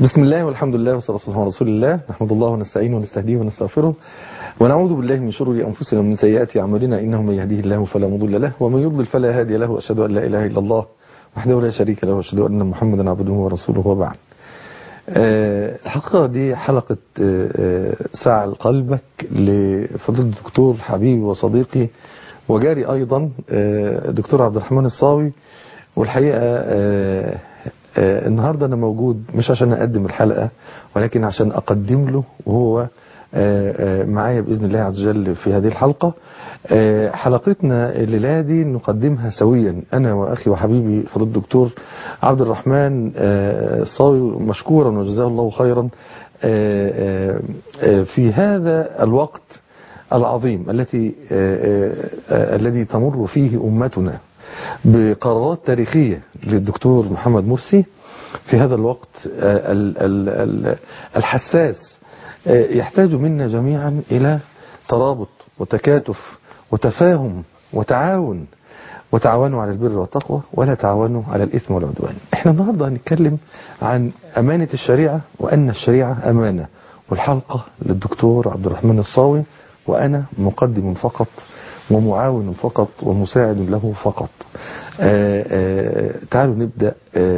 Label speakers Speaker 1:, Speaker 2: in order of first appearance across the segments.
Speaker 1: بسم الله والحمد لله والصلاة والسلام على رسول الله نحمد الله ونستعينه ونستهديه ونستغفره ونعوذ بالله من شرور أنفسنا ومن سيئات أعمالنا إنه من يهديه الله فلا مضل له ومن يضلل فلا هادي له وأشهد أن لا إله إلا الله وحده لا شريك له وأشهد أن محمدا عبده ورسوله وبعد آه، الحلقة دي حلقة آه، آه، ساعة قلبك لفضيلة الدكتور حبيبي وصديقي وجاري أيضا آه، دكتور عبد الرحمن الصاوي والحقيقة آه، آه، النهاردة أنا موجود مش عشان أقدم الحلقة ولكن عشان أقدم له وهو آه، آه، معايا بإذن الله عز وجل في هذه الحلقة آه، حلقتنا الليلة دي نقدمها سويا أنا وأخي وحبيبي فضل الدكتور عبد الرحمن آه، الصاوي مشكورا وجزاه الله خيرا آه، آه، آه، في هذا الوقت العظيم التي آه، آه، الذي تمر فيه أمتنا بقرارات تاريخية للدكتور محمد مرسي في هذا الوقت آه، ال- ال- ال- الحساس آه، يحتاج منا جميعا إلى ترابط وتكاتف وتفاهم وتعاون وتعاونوا على البر والتقوى ولا تعاونوا على الإثم والعدوان احنا النهاردة هنتكلم عن أمانة الشريعة وأن الشريعة أمانة والحلقة للدكتور عبد الرحمن الصاوي وأنا مقدم فقط ومعاون فقط ومساعد له فقط آه، آه، تعالوا نبدأ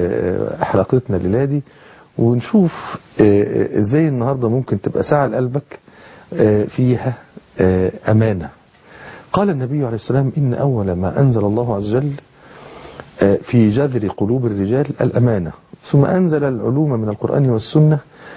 Speaker 1: آه، حلقتنا الليلة دي ونشوف آه، آه، ازاي النهاردة ممكن تبقى ساعة لقلبك آه، فيها آه، أمانة قال النبي عليه السلام إن أول ما أنزل الله عز وجل آه، في جذر قلوب الرجال الأمانة ثم أنزل العلوم من القرآن والسنة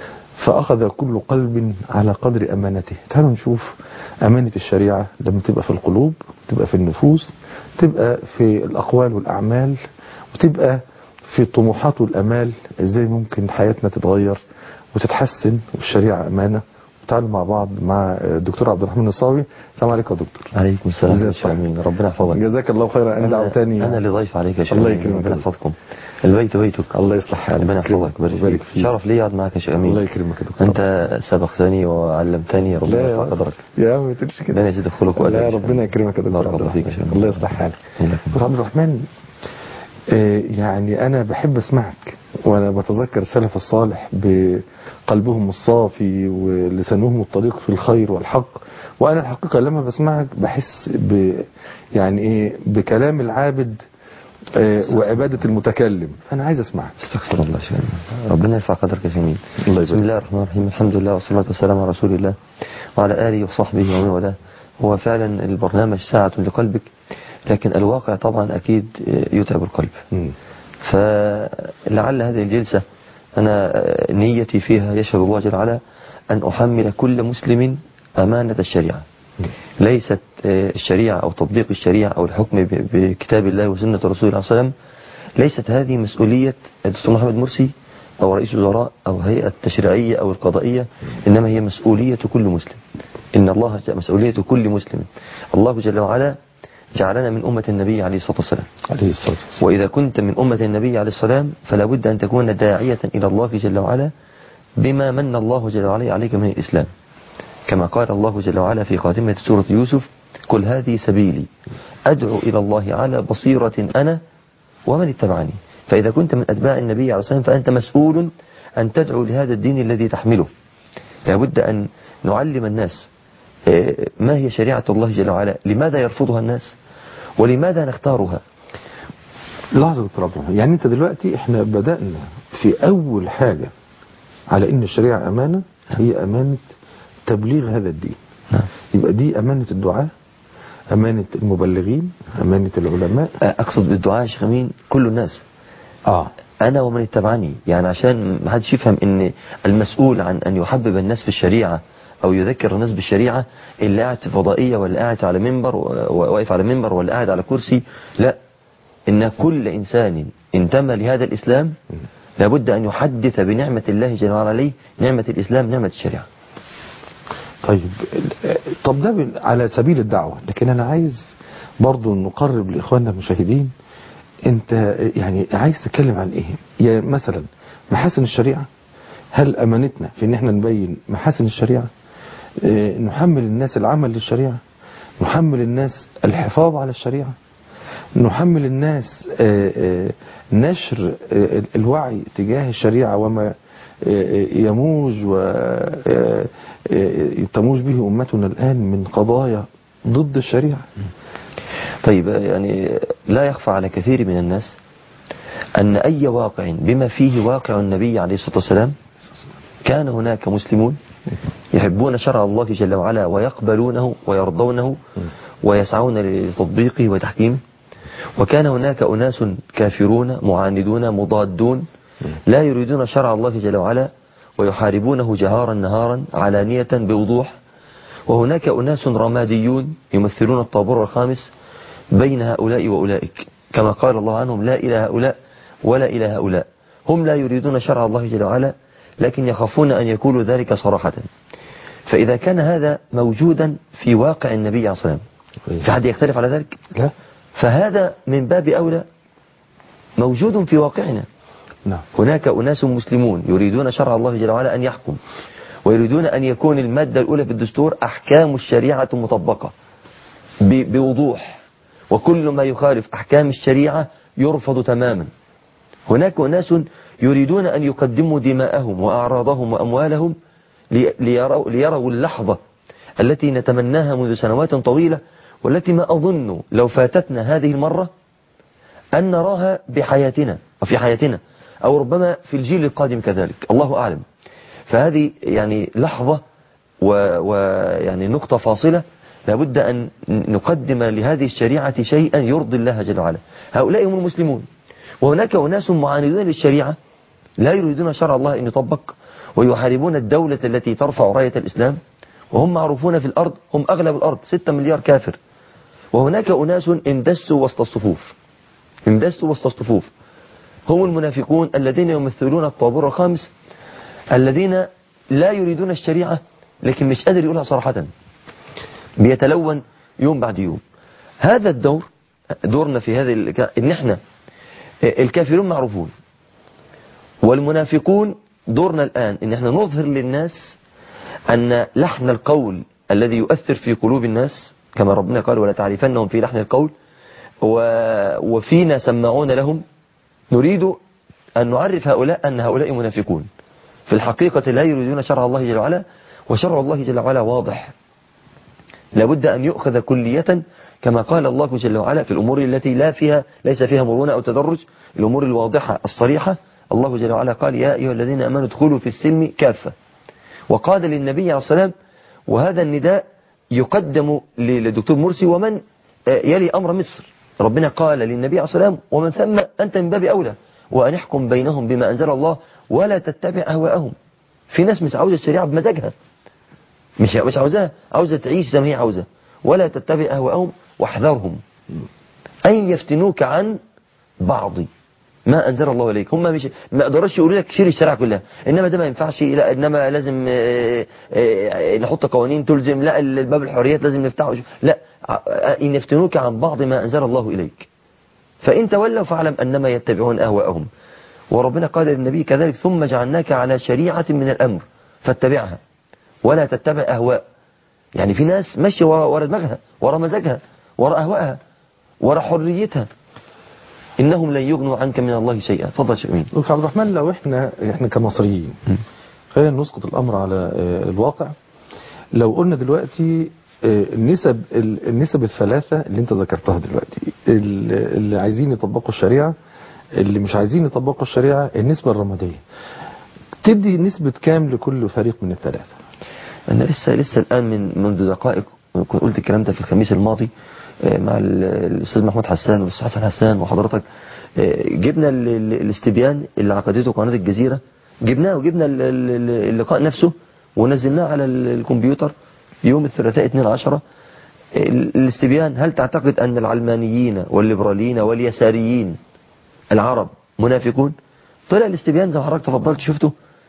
Speaker 1: فأخذ كل قلب على قدر أمانته تعالوا نشوف أمانة الشريعة لما تبقى في القلوب تبقى في النفوس تبقى في الأقوال والأعمال وتبقى في الطموحات والأمال إزاي ممكن حياتنا تتغير وتتحسن والشريعة أمانة تعالوا مع بعض مع الدكتور عبد الرحمن الصاوي السلام عليكم يا دكتور
Speaker 2: عليكم السلام
Speaker 1: ازيك
Speaker 2: يا شيخ
Speaker 1: صح؟
Speaker 2: امين ربنا يحفظك
Speaker 1: جزاك الله خيرا أنا دعوتني
Speaker 2: انا اللي ضيف عليك يا شيخ
Speaker 1: الله
Speaker 2: أمين.
Speaker 1: يكرمك.
Speaker 2: ربنا يحفظكم البيت بيتك
Speaker 1: الله يصلح حالك
Speaker 2: ربنا يحفظك
Speaker 1: ويبارك
Speaker 2: ويبارك
Speaker 1: فيك.
Speaker 2: فيك شرف لي اقعد معك يا شيخ امين
Speaker 1: الله يكرمك يا دكتور
Speaker 2: انت سبقتني وعلمتني ربنا
Speaker 1: لا
Speaker 2: يرفع
Speaker 1: يا
Speaker 2: قدرك
Speaker 1: يا عم ما تقولش كده
Speaker 2: ربنا يزيد خلق وادب
Speaker 1: لا
Speaker 2: يا شيخ
Speaker 1: ربنا
Speaker 2: أمين.
Speaker 1: يكرمك يا دكتور
Speaker 2: بارك
Speaker 1: عبد
Speaker 2: الله فيك يا
Speaker 1: الرحمن.
Speaker 2: شيخ
Speaker 1: الله يصلح حالك دكتور عبد الرحمن آه، يعني أنا بحب أسمعك وأنا بتذكر السلف الصالح بقلبهم الصافي ولسانهم الطريق في الخير والحق وأنا الحقيقة لما بسمعك بحس ب يعني إيه بكلام العابد آه، وعبادة المتكلم أنا عايز أسمعك
Speaker 2: استغفر الله يا شيخ أمين. ربنا يرفع قدرك يا شيخ أمين.
Speaker 1: الله
Speaker 2: بسم
Speaker 1: يبارك
Speaker 2: الله الرحمن الرحيم الحمد لله والصلاة والسلام على رسول الله وعلى آله وصحبه ومن والاه هو فعلا البرنامج ساعة لقلبك لكن الواقع طبعا أكيد يتعب القلب
Speaker 1: مم.
Speaker 2: فلعل هذه الجلسة أنا نيتي فيها يشهد الله جل وعلا أن أحمل كل مسلم أمانة الشريعة ليست الشريعة أو تطبيق الشريعة أو الحكم ب- بكتاب الله وسنة رسوله صلى الله عليه وسلم ليست هذه مسؤولية الدكتور محمد مرسي أو رئيس الوزراء أو هيئة التشريعية أو القضائية إنما هي مسؤولية كل مسلم إن الله ج- مسؤولية كل مسلم الله جل وعلا جعلنا من أمة النبي عليه الصلاة والسلام
Speaker 1: عليه الصلاة والسلام
Speaker 2: وإذا كنت من أمة النبي عليه السلام فلا بد أن تكون داعية إلى الله جل وعلا بما من الله جل وعلا عليك من الإسلام كما قال الله جل وعلا في خاتمة سورة يوسف قل هذه سبيلي أدعو إلى الله على بصيرة أنا ومن اتبعني فإذا كنت من أتباع النبي عليه السلام فأنت مسؤول أن تدعو لهذا الدين الذي تحمله لابد أن نعلم الناس آه، ما هي شريعة الله جل وعلا لماذا يرفضها الناس ولماذا نختارها
Speaker 1: لحظة يا دكتور عبد الرحمن يعني انت دلوقتي احنا بدأنا في اول حاجة على ان الشريعة امانة هي امانة تبليغ هذا الدين
Speaker 2: نعم.
Speaker 1: يبقى دي امانة الدعاة امانة المبلغين امانة العلماء
Speaker 2: أقصد بالدعاء يا شيخ أمين كل الناس
Speaker 1: اه
Speaker 2: أنا ومن اتبعني يعني عشان ما حدش يفهم إن المسؤول عن أن يحبب الناس في الشريعة أو يذكر الناس بالشريعة اللي قاعد في فضائية ولا قاعد على منبر واقف على منبر ولا قاعد على كرسي لا إن كل إنسان انتمى لهذا الإسلام لابد أن يحدث بنعمة الله جل وعلا عليه نعمة الإسلام نعمة الشريعة
Speaker 1: طيب ال- طب ده بال- على سبيل الدعوة لكن انا عايز برضو نقرب لاخواننا المشاهدين انت يعني عايز تتكلم عن ايه يعني مثلا محاسن الشريعة هل امانتنا في ان احنا نبين محاسن الشريعة اه، نحمل الناس العمل للشريعة نحمل الناس الحفاظ على الشريعة نحمل الناس آه، آه، نشر آه، الوعي تجاه الشريعة وما يموج وتموج به أمتنا الآن من قضايا ضد الشريعة
Speaker 2: طيب يعني لا يخفى على كثير من الناس أن أي واقع بما فيه واقع النبي عليه الصلاة والسلام كان هناك مسلمون يحبون شرع الله جل وعلا ويقبلونه ويرضونه ويسعون لتطبيقه وتحكيمه وكان هناك أناس كافرون معاندون مضادون لا يريدون شرع الله جل وعلا ويحاربونه جهارا نهارا علانية بوضوح وهناك أناس رماديون يمثلون الطابور الخامس بين هؤلاء وأولئك كما قال الله عنهم لا إلى هؤلاء ولا إلى هؤلاء هم لا يريدون شرع الله جل وعلا لكن يخافون أن يقولوا ذلك صراحة فإذا كان هذا موجودا في واقع النبي عليه الصلاة والسلام في حد يختلف على ذلك
Speaker 1: لا
Speaker 2: فهذا من باب أولى موجود في واقعنا
Speaker 1: نعم
Speaker 2: هناك أناس مسلمون يريدون شرع الله جل وعلا أن يحكم ويريدون أن يكون المادة الأولى في الدستور أحكام الشريعة مطبقة ب- بوضوح وكل ما يخالف أحكام الشريعة يرفض تماما هناك أناس يريدون أن يقدموا دماءهم وأعراضهم وأموالهم لي- ليروا, ليروا اللحظة التي نتمناها منذ سنوات طويلة والتي ما أظن لو فاتتنا هذه المرة أن نراها بحياتنا وفي حياتنا أو ربما في الجيل القادم كذلك الله أعلم فهذه يعني لحظة ويعني نقطة فاصلة لابد أن نقدم لهذه الشريعة شيئا يرضي الله جل وعلا هؤلاء هم المسلمون وهناك أناس معاندون للشريعة لا يريدون شرع الله أن يطبق ويحاربون الدولة التي ترفع راية الإسلام وهم معروفون في الأرض هم أغلب الأرض 6 مليار كافر وهناك أناس اندسوا وسط الصفوف اندسوا وسط الصفوف هم المنافقون الذين يمثلون الطابور الخامس الذين لا يريدون الشريعة لكن مش قادر يقولها صراحة بيتلون يوم بعد يوم هذا الدور دورنا في هذه الك- ان احنا الكافرون معروفون والمنافقون دورنا الآن ان احنا نظهر للناس أن لحن القول الذي يؤثر في قلوب الناس كما ربنا قال ولا تعرفنهم في لحن القول و... وفينا سماعون لهم نريد أن نعرف هؤلاء أن هؤلاء منافقون في الحقيقة لا يريدون شرع الله جل وعلا وشرع الله جل وعلا واضح لابد أن يؤخذ كلية كما قال الله جل وعلا في الأمور التي لا فيها ليس فيها مرونة أو تدرج الأمور الواضحة الصريحة الله جل وعلا قال يا أيها الذين أمنوا ادخلوا في السلم كافة وقال للنبي عليه السلام وهذا النداء يقدم للدكتور مرسي ومن يلي أمر مصر ربنا قال للنبي عليه السلام ومن ثم أنت من باب أولى وأن يحكم بينهم بما أنزل الله ولا تتبع أهواءهم في ناس مش عاوزة الشريعة بمزاجها مش مش عاوزاها عاوزة تعيش زي ما هي عاوزة ولا تتبع أهواءهم واحذرهم أن يفتنوك عن بعض ما أنزل الله إليك هم مش ما يقدروش يقولوا لك شيل الشريعة كلها إنما ده ما ينفعش لا إنما لازم آه، آه، نحط قوانين تلزم لا الباب الحريات لازم نفتحه لا ع- إن يفتنوك عن بعض ما أنزل الله إليك فإن تولوا فاعلم أنما يتبعون أهواءهم وربنا قال للنبي كذلك ثم جعلناك على شريعة من الأمر فاتبعها ولا تتبع أهواء يعني في ناس ماشية ورا, ورا دماغها ورا مزاجها ورا أهوائها ورا حريتها إنهم لن يغنوا عنك من الله شيئا تفضل شيخ أمين
Speaker 1: دكتور عبد الرحمن لو احنا احنا كمصريين خلينا نسقط الامر على آه، الواقع لو قلنا دلوقتي آه، النسب ال- النسب الثلاثه اللي انت ذكرتها دلوقتي ال- اللي عايزين يطبقوا الشريعه اللي مش عايزين يطبقوا الشريعه النسبه الرماديه تدي نسبه كام لكل فريق من الثلاثه
Speaker 2: أنا لسه لسه الآن من منذ دقائق كنت قلت الكلام ده في الخميس الماضي آه، مع ال- الأستاذ محمود حسان والأستاذ حسن حسان وحضرتك آه، جبنا ال- ال- الاستبيان اللي عقدته قناة الجزيرة جبناه وجبنا ال- ال- اللقاء نفسه ونزلناه على ال- الكمبيوتر يوم الثلاثاء 2 عشرة ال- الاستبيان هل تعتقد أن العلمانيين والليبراليين واليساريين العرب منافقون طلع الاستبيان زي ما حضرتك تفضلت شفته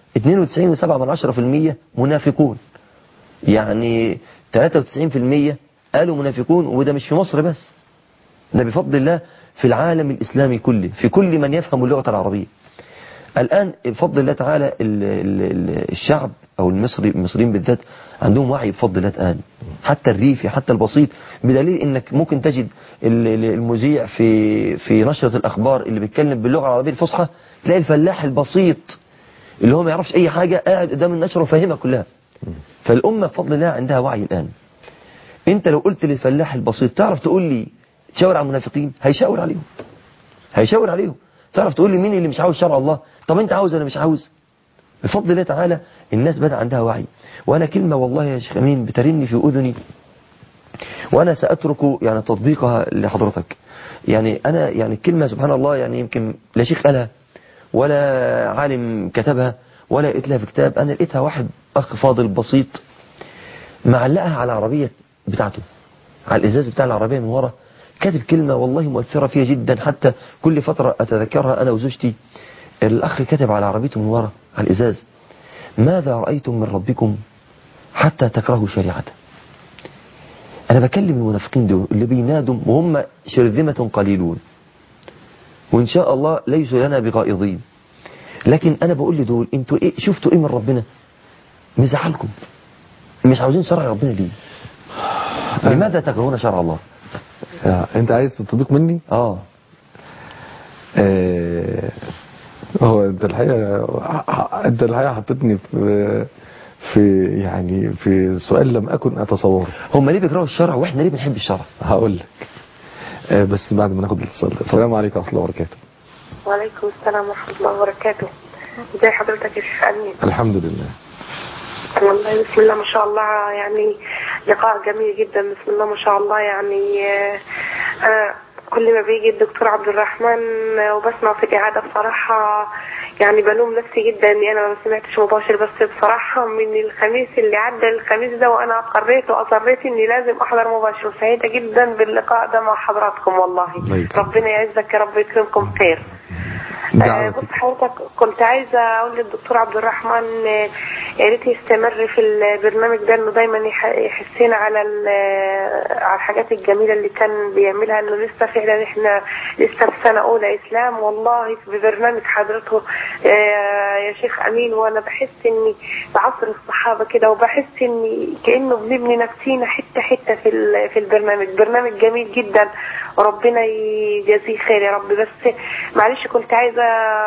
Speaker 2: 92.7% منافقون يعني 93% قالوا منافقون وده مش في مصر بس ده بفضل الله في العالم الإسلامي كله في كل من يفهم اللغة العربية الآن بفضل الله تعالى ال- ال- ال- الشعب أو المصري المصريين بالذات عندهم وعي بفضل الله الآن حتى الريفي حتى البسيط بدليل انك ممكن تجد ال- ال- المذيع في في نشرة الأخبار اللي بيتكلم باللغة العربية الفصحى تلاقي الفلاح البسيط اللي هو ما يعرفش اي حاجة قاعد قدام النشرة وفاهمها كلها فالأمة بفضل الله عندها وعي الآن انت لو قلت للفلاح البسيط تعرف تقول لي تشاور على المنافقين هيشاور عليهم هيشاور عليهم تعرف تقول لي مين اللي مش عاوز شرع الله طب انت عاوز انا مش عاوز بفضل الله تعالى الناس بدأ عندها وعي وانا كلمة والله يا شيخ امين بترني في اذني وانا ساترك يعني تطبيقها لحضرتك يعني انا يعني الكلمة سبحان الله يعني يمكن لا شيخ قالها ولا عالم كتبها ولا لقيت لها في كتاب انا لقيتها واحد اخ فاضل بسيط معلقها على العربية بتاعته على الازاز بتاع العربية من ورا كاتب كلمة والله مؤثرة فيها جدا حتى كل فترة اتذكرها انا وزوجتي الاخ كاتب على عربيته من ورا على الازاز ماذا رأيتم من ربكم حتى تكرهوا شريعته انا بكلم المنافقين دول اللي بينادوا وهم شرذمة قليلون وان شاء الله ليسوا لنا بغائضين لكن انا بقول لدول انتوا ايه شفتوا ايه من ربنا مزعلكم مش عاوزين شرع ربنا ليه لماذا تكرهون شرع الله
Speaker 1: آه، انت عايز تطبيق مني
Speaker 2: اه
Speaker 1: آه، هو انت الحقيقه انت الحقيقه حطيتني في في يعني في سؤال لم اكن اتصوره
Speaker 2: هم ليه بيكرهوا الشرع واحنا ليه بنحب الشرع
Speaker 1: هقول لك آه، بس بعد ما ناخد الاتصال ده السلام عليكم ورحمه الله وبركاته
Speaker 3: وعليكم السلام ورحمة الله وبركاته ازي حضرتك يا شيخ أمين
Speaker 1: الحمد لله
Speaker 3: والله بسم الله ما شاء الله يعني لقاء جميل جدا بسم الله ما شاء الله يعني آه، أنا كل ما بيجي الدكتور عبد الرحمن آه، وبسمع في الإعادة بصراحة يعني بلوم نفسي جدا إني أنا ما سمعتش مباشر بس بصراحة من الخميس اللي عدى الخميس ده وأنا قريت وأصريت إني لازم أحضر مباشر وسعيدة جدا باللقاء ده مع حضراتكم والله
Speaker 1: الله يكرمك.
Speaker 3: ربنا يعزك يا رب يكرمكم خير آه،
Speaker 1: دعوتك
Speaker 3: بص حضرتك كنت عايزة أقول للدكتور عبد الرحمن آه، يا ريت يستمر في البرنامج ده إنه دايما يح- يحسنا على ال- آه، على الحاجات الجميلة اللي كان بيعملها إنه لسه فعلا إحنا لسه في سنة أولى إسلام والله في برنامج حضرته آه، يا شيخ أمين وأنا بحس إني بعصر الصحابة كده وبحس إني كأنه بنبني نفسينا حتة حتة في ال- في البرنامج برنامج جميل جدا وربنا يجازيه خير يا رب بس معلش كنت عايزة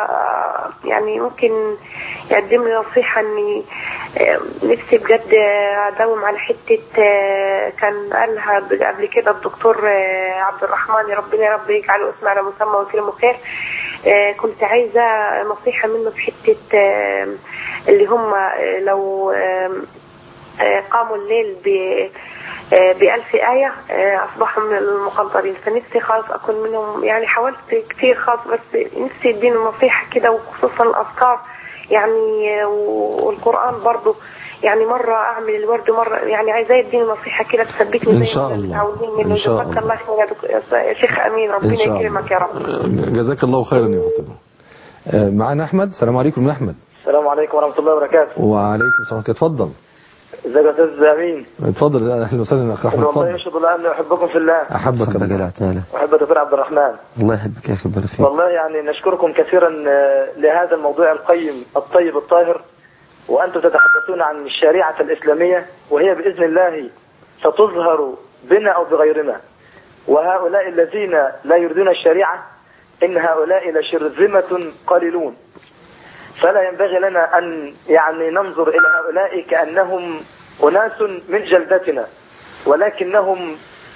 Speaker 3: آه، يعني ممكن يقدم لي نصيحة اني آه، نفسي بجد آه، اداوم على حتة آه، كان قالها قبل كده الدكتور آه، عبد الرحمن يا ربنا يا رب يجعله اسم على مسمى وكلمه خير آه، كنت عايزة نصيحة منه في حتة آه، اللي هم آه، لو آه، آه، قاموا الليل ب آه، بألف آية آه، أصبحوا من المقدرين فنفسي خالص أكون منهم يعني حاولت كتير خالص بس نفسي يديني نصيحة كده وخصوصا الأذكار يعني آه، والقرآن برضو يعني مرة أعمل الورد مرة يعني عايزاه يديني نصيحة كده تثبتني
Speaker 1: إن
Speaker 3: زي
Speaker 1: شاء
Speaker 3: ما
Speaker 1: الله.
Speaker 3: متعودين منه
Speaker 1: إن شاء
Speaker 3: جزاك
Speaker 1: الله.
Speaker 3: الله خير يا دك- يا شيخ أمين
Speaker 1: ان
Speaker 3: ربنا
Speaker 1: شاء الله
Speaker 3: يكرمك يا رب
Speaker 1: جزاك الله خيرا يا فاطمه آه، معانا احمد السلام عليكم يا احمد
Speaker 4: السلام عليكم ورحمة الله وبركاته
Speaker 1: وعليكم السلام ورحمة الله. اتفضل
Speaker 4: ازيك يا استاذ امين
Speaker 1: اتفضل اهلا وسهلا اخ احمد
Speaker 4: والله
Speaker 1: اتفضل
Speaker 4: يشهد الله اني احبكم في الله
Speaker 1: احبك
Speaker 2: حبك
Speaker 1: الله
Speaker 2: العتالة
Speaker 4: واحب الدكتور عبد الرحمن
Speaker 2: الله يحبك يا اخي بارك فيك
Speaker 4: والله يعني نشكركم كثيرا آه، لهذا الموضوع القيم الطيب الطاهر وانتم تتحدثون عن الشريعة الاسلامية وهي باذن الله ستظهر بنا او بغيرنا وهؤلاء الذين لا يريدون الشريعة ان هؤلاء لشرذمة قليلون فلا ينبغي لنا أن يعني ننظر إلى هؤلاء كأنهم أناس من جلدتنا ولكنهم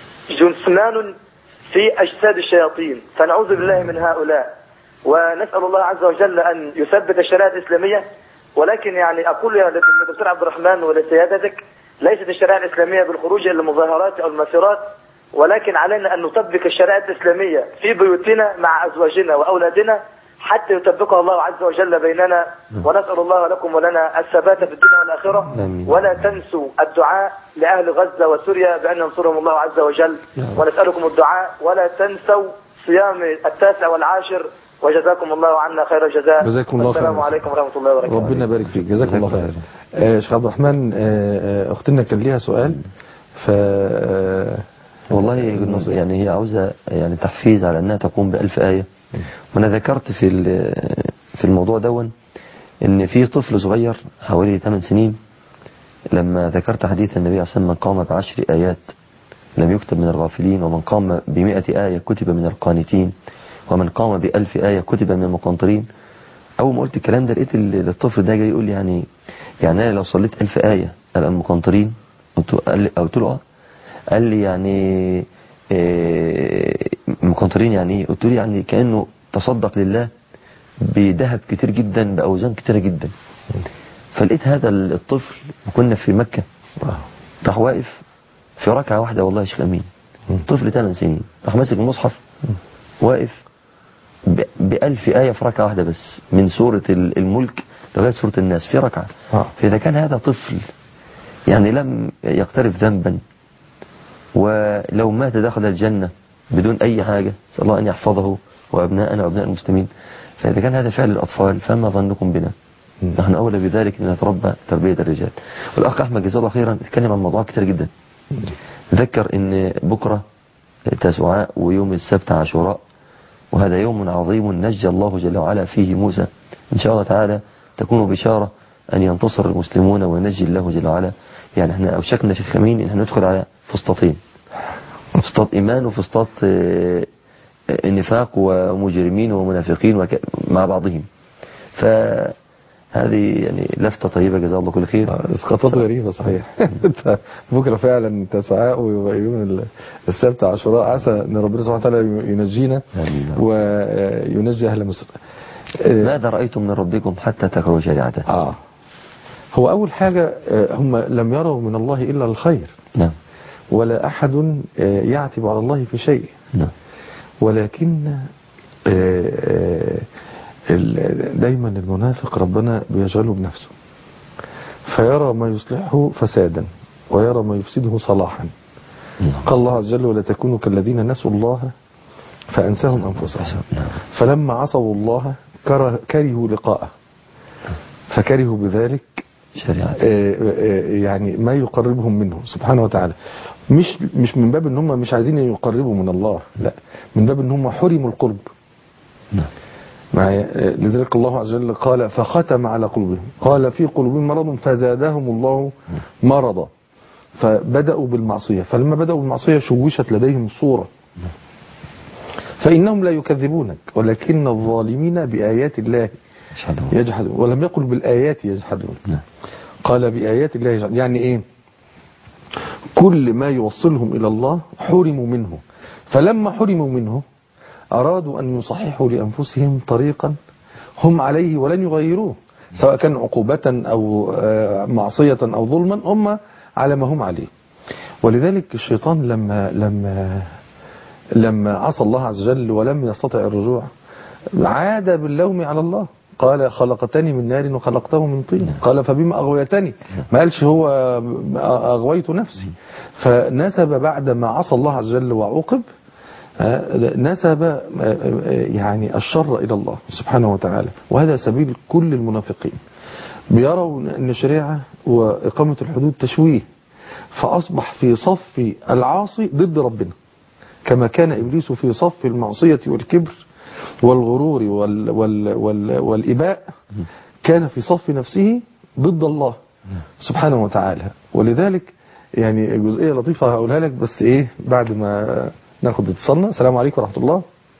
Speaker 4: جثمان في أجساد الشياطين فنعوذ بالله من هؤلاء ونسأل الله عز وجل أن يثبت الشريعة الإسلامية ولكن يعني أقول يا دكتور عبد الرحمن ولسيادتك ليست الشريعة الإسلامية بالخروج إلى المظاهرات أو المسيرات ولكن علينا أن نطبق الشريعة الإسلامية في بيوتنا مع أزواجنا وأولادنا حتى يطبقها الله عز وجل بيننا ونسأل الله لكم ولنا الثبات في الدنيا والآخرة
Speaker 2: آمين.
Speaker 4: ولا تنسوا الدعاء لأهل غزة وسوريا بأن ينصرهم الله عز وجل
Speaker 2: نعم.
Speaker 4: ونسألكم الدعاء ولا تنسوا صيام التاسع والعاشر وجزاكم الله عنا خير الجزاء
Speaker 1: جزاكم الله
Speaker 4: والسلام
Speaker 1: خيرا.
Speaker 4: عليكم ورحمة الله وبركاته
Speaker 1: ربنا يبارك فيك جزاك
Speaker 2: جزاك
Speaker 1: الله
Speaker 2: الله
Speaker 1: خير آه، شيخ عبد الرحمن آه، آه، اختنا كان ليها سؤال ف آه،
Speaker 2: والله
Speaker 1: النصيحة.
Speaker 2: يعني هي عاوزة يعني تحفيز على أنها تقوم بألف آية وأنا ذكرت في ال- في الموضوع دون إن في طفل صغير حوالي 8 سنين لما ذكرت حديث النبي عليه الصلاة والسلام من قام بعشر آيات لم يكتب من الغافلين ومن قام بمئة آية كتب من القانتين ومن قام بألف آية كتب من المقنطرين اول ما قلت الكلام ده لقيت ال- الطفل ده جاي يقول لي يعني يعني انا لو صليت ألف آية ابقى مقنطرين قلت له- قال لي قلت له اه قال لي يعني إيه مقنطرين يعني ايه قلت له يعني كانه تصدق لله بذهب كتير جدا باوزان كتيره جدا فلقيت هذا الطفل وكنا في مكه راح واقف في ركعه واحده والله يا شيخ امين طفل 8 سنين راح ماسك المصحف واقف ب- بألف آية في ركعة واحدة بس من سورة ال- الملك لغاية سورة الناس في ركعة
Speaker 1: آه.
Speaker 2: فإذا كان هذا طفل يعني لم يقترف ذنبا ولو مات دخل الجنة بدون أي حاجة نسأل الله أن يحفظه وأبناءنا وأبناء المسلمين فإذا كان هذا فعل الأطفال فما ظنكم بنا نحن أولى بذلك أن نتربى تربية الرجال والأخ أحمد جزاه الله خيرا اتكلم عن موضوع كتير جدا ذكر أن بكرة تسعاء ويوم السبت عاشوراء وهذا يوم عظيم نجى الله جل وعلا فيه موسى إن شاء الله تعالى تكون بشارة أن ينتصر المسلمون وينجي الله جل وعلا يعني احنا أوشكنا شيخ أمين إن احنا ندخل على فسطاطين فسطاط إيمان وفسطاط آه، آه، نفاق ومجرمين ومنافقين وك... مع بعضهم فهذه يعني لفتة طيبة جزاه الله كل خير
Speaker 1: آه، اسقاطات غريبة صحيح أنت بكرة فعلا تسعاء ويبقى يوم ال- السبت عاشوراء عسى ان ربنا سبحانه وتعالى ينجينا
Speaker 2: آمين.
Speaker 1: وينجي اهل مصر آه،
Speaker 2: ماذا رأيتم من ربكم حتى تكرهوا شريعته
Speaker 1: اه هو اول حاجة آه، هم لم يروا من الله الا الخير
Speaker 2: نعم
Speaker 1: ولا احد آه، يعتب على الله في شيء
Speaker 2: نعم
Speaker 1: ولكن آه، آه، ال- دايما المنافق ربنا بيشغله بنفسه فيرى ما يصلحه فسادا ويرى ما يفسده صلاحا قال الله عز وجل ولا تكونوا كالذين نسوا الله فأنساهم أنفسهم
Speaker 2: نعم
Speaker 1: فلما عصوا الله كره- كرهوا لقاءه فكرهوا بذلك
Speaker 2: شريعته
Speaker 1: آه، آه، يعني ما يقربهم منه سبحانه وتعالى مش مش من باب ان هم مش عايزين يقربوا من الله لا من باب ان هم حرموا القرب
Speaker 2: نعم
Speaker 1: معايا آه، لذلك الله عز وجل قال فختم على قلوبهم قال في قلوبهم مرض فزادهم الله مرضا فبدأوا بالمعصية فلما بدأوا بالمعصية شوشت لديهم صورة فإنهم لا يكذبونك ولكن الظالمين بآيات الله
Speaker 2: أشهد أن
Speaker 1: يجحدون ولم يقل بالآيات يجحدون
Speaker 2: نعم
Speaker 1: قال بآيات الله يجحدون يعني إيه كل ما يوصلهم إلى الله حرموا منه فلما حرموا منه أرادوا أن يصححوا لأنفسهم طريقا هم عليه ولن يغيروه سواء كان عقوبة أو آه، معصية أو ظلما هم على ما هم عليه ولذلك الشيطان لما لما لما عصى الله عز وجل ولم يستطع الرجوع عاد باللوم على الله قال خلقتني من نار وخلقته من طين قال فبما أغويتني ما قالش هو أغويت نفسي فنسب بعد ما عصى الله عز وجل وعوقب آه، نسب آه، آه، يعني الشر إلى الله سبحانه وتعالى وهذا سبيل كل المنافقين بيروا أن الشريعة وإقامة الحدود تشويه فأصبح في صف العاصي ضد ربنا كما كان إبليس في صف المعصية والكبر والغرور وال وال وال والإباء كان في صف نفسه ضد الله سبحانه وتعالى ولذلك يعني جزئية لطيفة هقولها لك بس إيه بعد ما ناخد اتصالنا السلام عليكم ورحمة الله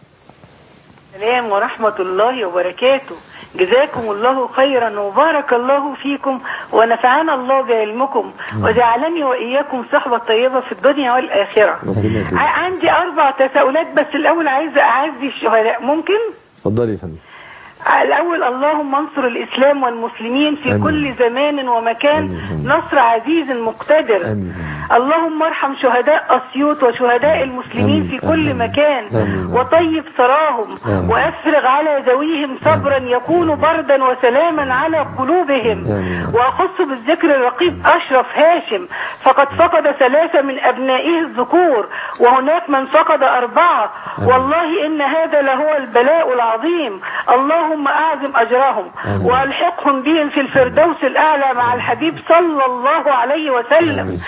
Speaker 5: السلام ورحمة الله وبركاته جزاكم الله خيرا وبارك الله فيكم ونفعنا الله بعلمكم وجعلني وإياكم صحبة طيبة في الدنيا والآخرة
Speaker 1: ربنا يكرمك.
Speaker 5: ع- عندي أربع تساؤلات بس الأول عايزة أعزي الشهداء ممكن؟
Speaker 1: اتفضلي يا فندم
Speaker 5: الأول اللهم انصر الإسلام والمسلمين في
Speaker 1: آمين.
Speaker 5: كل زمان ومكان
Speaker 1: آمين.
Speaker 5: نصر عزيز مقتدر
Speaker 1: آمين.
Speaker 5: اللهم ارحم شهداء أسيوط وشهداء المسلمين
Speaker 1: آمين.
Speaker 5: في كل
Speaker 1: آمين.
Speaker 5: مكان
Speaker 1: آمين.
Speaker 5: وطيب ثراهم
Speaker 1: آمين.
Speaker 5: وأفرغ على ذويهم صبرا يكون بردا وسلاما على قلوبهم
Speaker 1: آمين.
Speaker 5: وأخص بالذكر الرقيب أشرف هاشم فقد فقد ثلاثة من أبنائه الذكور وهناك من فقد أربعة والله إن هذا لهو البلاء العظيم اللهم أعظم أجرهم
Speaker 1: آمين.
Speaker 5: وألحقهم بهم في الفردوس الأعلى مع الحبيب صلى الله عليه
Speaker 2: آمين.
Speaker 5: وسلم
Speaker 2: صلى الله عليه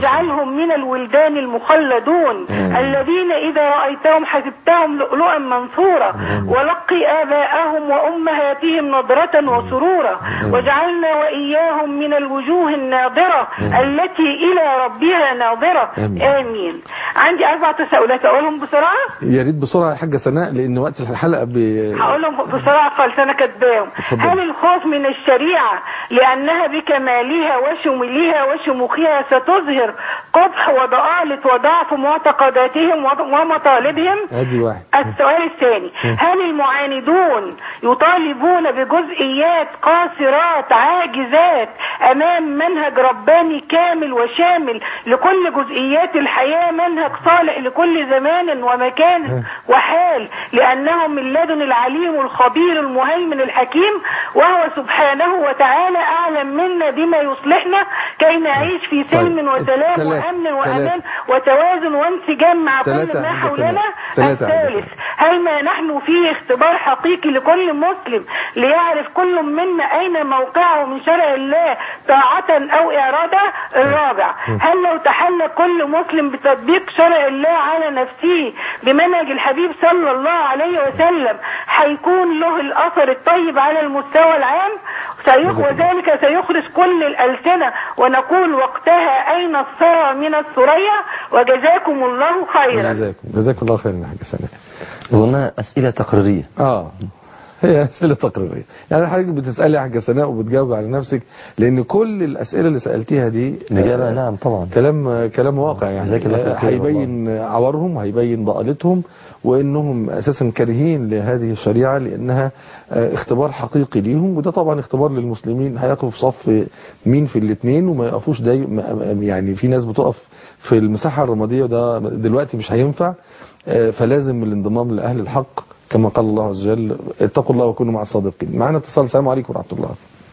Speaker 5: واجعلهم من الولدان المخلدون الذين إذا رأيتهم حسبتهم لؤلؤا منثورا ولقي آباءهم وأمهاتهم نضرة وسرورا واجعلنا وإياهم من الوجوه الناظرة التي إلى ربها ناظرة
Speaker 1: آمين.
Speaker 5: آمين عندي أربع تساؤلات أقولهم بسرعة
Speaker 1: يا ريت بسرعه يا حاجه سناء لان وقت الحلقه ب...
Speaker 5: هقولهم بسرعة خالص أنا كاتباهم
Speaker 1: اتفضل.
Speaker 5: هل الخوف من الشريعة لأنها بكمالها وشمولها وشموخها ستظهر قبح وضآلة وضعف معتقداتهم وض- ومطالبهم
Speaker 1: ادي واحد
Speaker 5: السؤال الثاني هل المعاندون يطالبون بجزئيات قاصرات عاجزات امام منهج رباني كامل وشامل لكل جزئيات الحياه منهج صالح لكل زمان ومكان وحال لانه من لدن العليم الخبير المهيمن الحكيم وهو سبحانه وتعالى اعلم منا بما يصلحنا كي نعيش في سلم
Speaker 1: طيب.
Speaker 5: وسلام
Speaker 1: تلاتة.
Speaker 5: وامن وامان
Speaker 1: تلاتة.
Speaker 5: وتوازن وانسجام مع كل
Speaker 1: تلاتة
Speaker 5: ما
Speaker 1: يا حاجة
Speaker 5: حولنا
Speaker 1: سناء. تلاتة يا حاجة
Speaker 5: الثالث هل ما نحن فيه اختبار حقيقي لكل مسلم ليعرف كل منا أين موقعه من شرع الله طاعة أو إرادة الرابع هل لو تحلى كل مسلم بتطبيق شرع الله على نفسه بمنهج الحبيب صلى الله عليه وسلم هيكون له الأثر الطيب على المستوى العام سيخ وذلك سيخرج كل الألسنة ونقول وقتها أين الثرى من الثريا وجزاكم الله خيرا
Speaker 1: جزاكم جزاكم الله خيرا يا حاجه سناء
Speaker 2: أظنها أسئلة تقريرية
Speaker 1: اه هي اسئله تقريريه يعني حضرتك بتسالي يا حاجه سناء وبتجاوب على نفسك لان كل الاسئله اللي سالتيها دي
Speaker 2: الإجابة
Speaker 1: آه،
Speaker 2: نعم طبعا
Speaker 1: كلام كلام واقع يعني
Speaker 2: جزاك الله
Speaker 1: آه،
Speaker 2: خير
Speaker 1: هيبين عورهم هيبين ضالتهم وانهم اساسا كارهين لهذه الشريعه لانها آه، اختبار حقيقي ليهم وده طبعا اختبار للمسلمين هيقفوا في صف مين في الاثنين وما يقفوش داي ما- يعني في ناس بتقف في المساحه الرماديه وده دلوقتي مش هينفع آه، فلازم الانضمام لاهل الحق كما قال الله عز وجل اتقوا الله وكونوا مع الصادقين معنا اتصال السلام عليكم ورحمه الله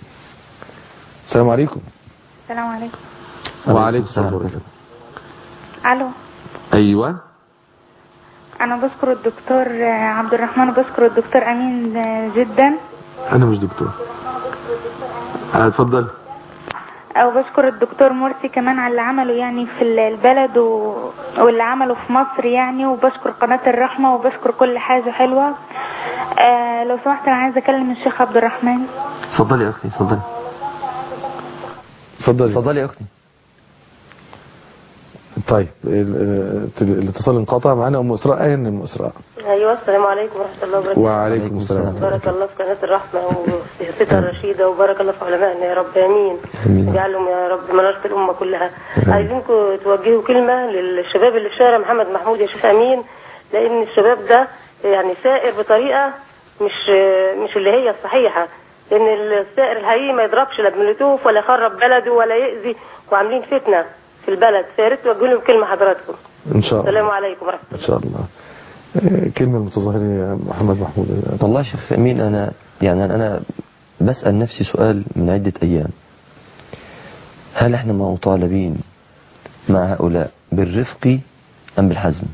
Speaker 1: السلام عليكم
Speaker 6: السلام عليكم
Speaker 1: وعليكم السلام ورحمه الله
Speaker 6: الو
Speaker 1: ايوه
Speaker 6: انا بشكر الدكتور عبد الرحمن وبشكر الدكتور امين جدا
Speaker 1: انا مش دكتور اتفضل
Speaker 6: او بشكر الدكتور مرسي كمان على اللي عمله يعني في البلد و... واللي عمله في مصر يعني وبشكر قناة الرحمة وبشكر كل حاجة حلوة آه لو سمحت انا عايزة اكلم الشيخ عبد الرحمن
Speaker 2: اتفضلي يا أختي اتفضلي
Speaker 1: اتفضل
Speaker 2: اتفضلي يا أختي
Speaker 1: طيب ال- ال- الاتصال انقطع معانا ام اسراء اين ام اسراء
Speaker 7: ايوه السلام عليكم ورحمه الله وبركاته
Speaker 1: وعليكم السلام
Speaker 7: بارك الله في قناه الرحمه وصحتها الرشيده وبارك الله في علمائنا يا رب امين
Speaker 1: آمين.
Speaker 7: اجعلهم يا رب مناره الامه كلها عايزينكم توجهوا كلمه للشباب اللي في شارع محمد محمود يا شيخ امين لان الشباب ده يعني سائر بطريقه مش مش اللي هي الصحيحه لان السائر الحقيقي ما يضربش لا بملوتوف ولا يخرب بلده ولا يأذي وعاملين فتنه في البلد فيا ريت توجهوا لهم كلمه حضراتكم
Speaker 1: ان شاء الله
Speaker 7: السلام عليكم ورحمه
Speaker 1: ان
Speaker 7: الله
Speaker 1: شاء الله آه، كلمه المتظاهرين يا محمد محمود
Speaker 2: والله يا شيخ أمين أنا يعني أنا بسأل نفسي سؤال من عدة أيام هل احنا مطالبين مع هؤلاء بالرفق أم بالحزم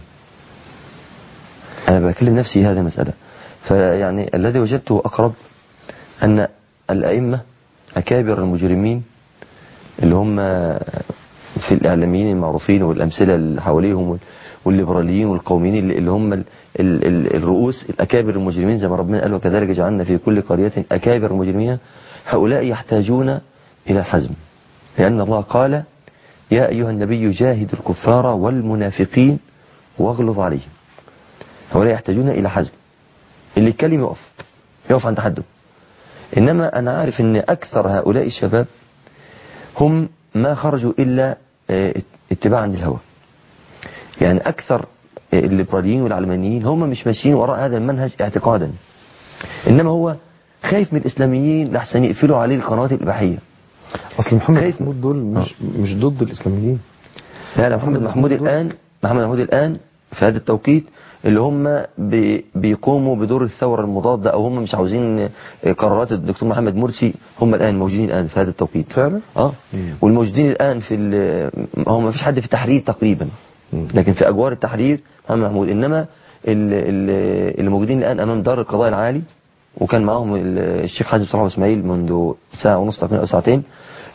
Speaker 2: أنا بكلم نفسي هذه المسألة فيعني الذي وجدته أقرب أن الأئمة أكابر المجرمين اللي هم في الإعلاميين المعروفين والأمثلة اللي حواليهم وال- والليبراليين والقوميين اللي اللي هم ال ال ال الرؤوس الأكابر المجرمين زي ما ربنا قال وكذلك جعلنا في كل قرية أكابر المجرمين هؤلاء يحتاجون إلى الحزم لأن الله قال يا أيها النبي جاهد الكفار والمنافقين واغلظ عليهم هؤلاء يحتاجون إلى حزم اللي يتكلم يقف يقف عند حده إنما أنا عارف أن أكثر هؤلاء الشباب هم ما خرجوا إلا آه، اتباعا للهوى يعني أكثر آه، الليبراليين والعلمانيين هم مش ماشيين وراء هذا المنهج اعتقادا إنما هو خايف من الإسلاميين لحسن يقفلوا عليه القنوات الإباحية
Speaker 1: اصل محمد
Speaker 2: خايف.
Speaker 1: محمود دول مش مش ضد الاسلاميين
Speaker 2: لا لا محمد محمود الآن محمد محمود الآن في هذا التوقيت اللي هم بي- بيقوموا بدور الثورة المضادة أو هم مش عاوزين قرارات الدكتور محمد مرسي هم الآن موجودين الآن في هذا التوقيت
Speaker 1: فعلا
Speaker 2: اه
Speaker 1: مم.
Speaker 2: والموجودين الآن في ال- هو ما فيش حد في التحرير تقريبا
Speaker 1: مم.
Speaker 2: لكن في أجوار التحرير محمد محمود إنما ال- ال- اللي موجودين الآن أمام دار القضاء العالي وكان معاهم ال- الشيخ حازم صلاح إسماعيل منذ ساعة ونص تقريبا أو ساعتين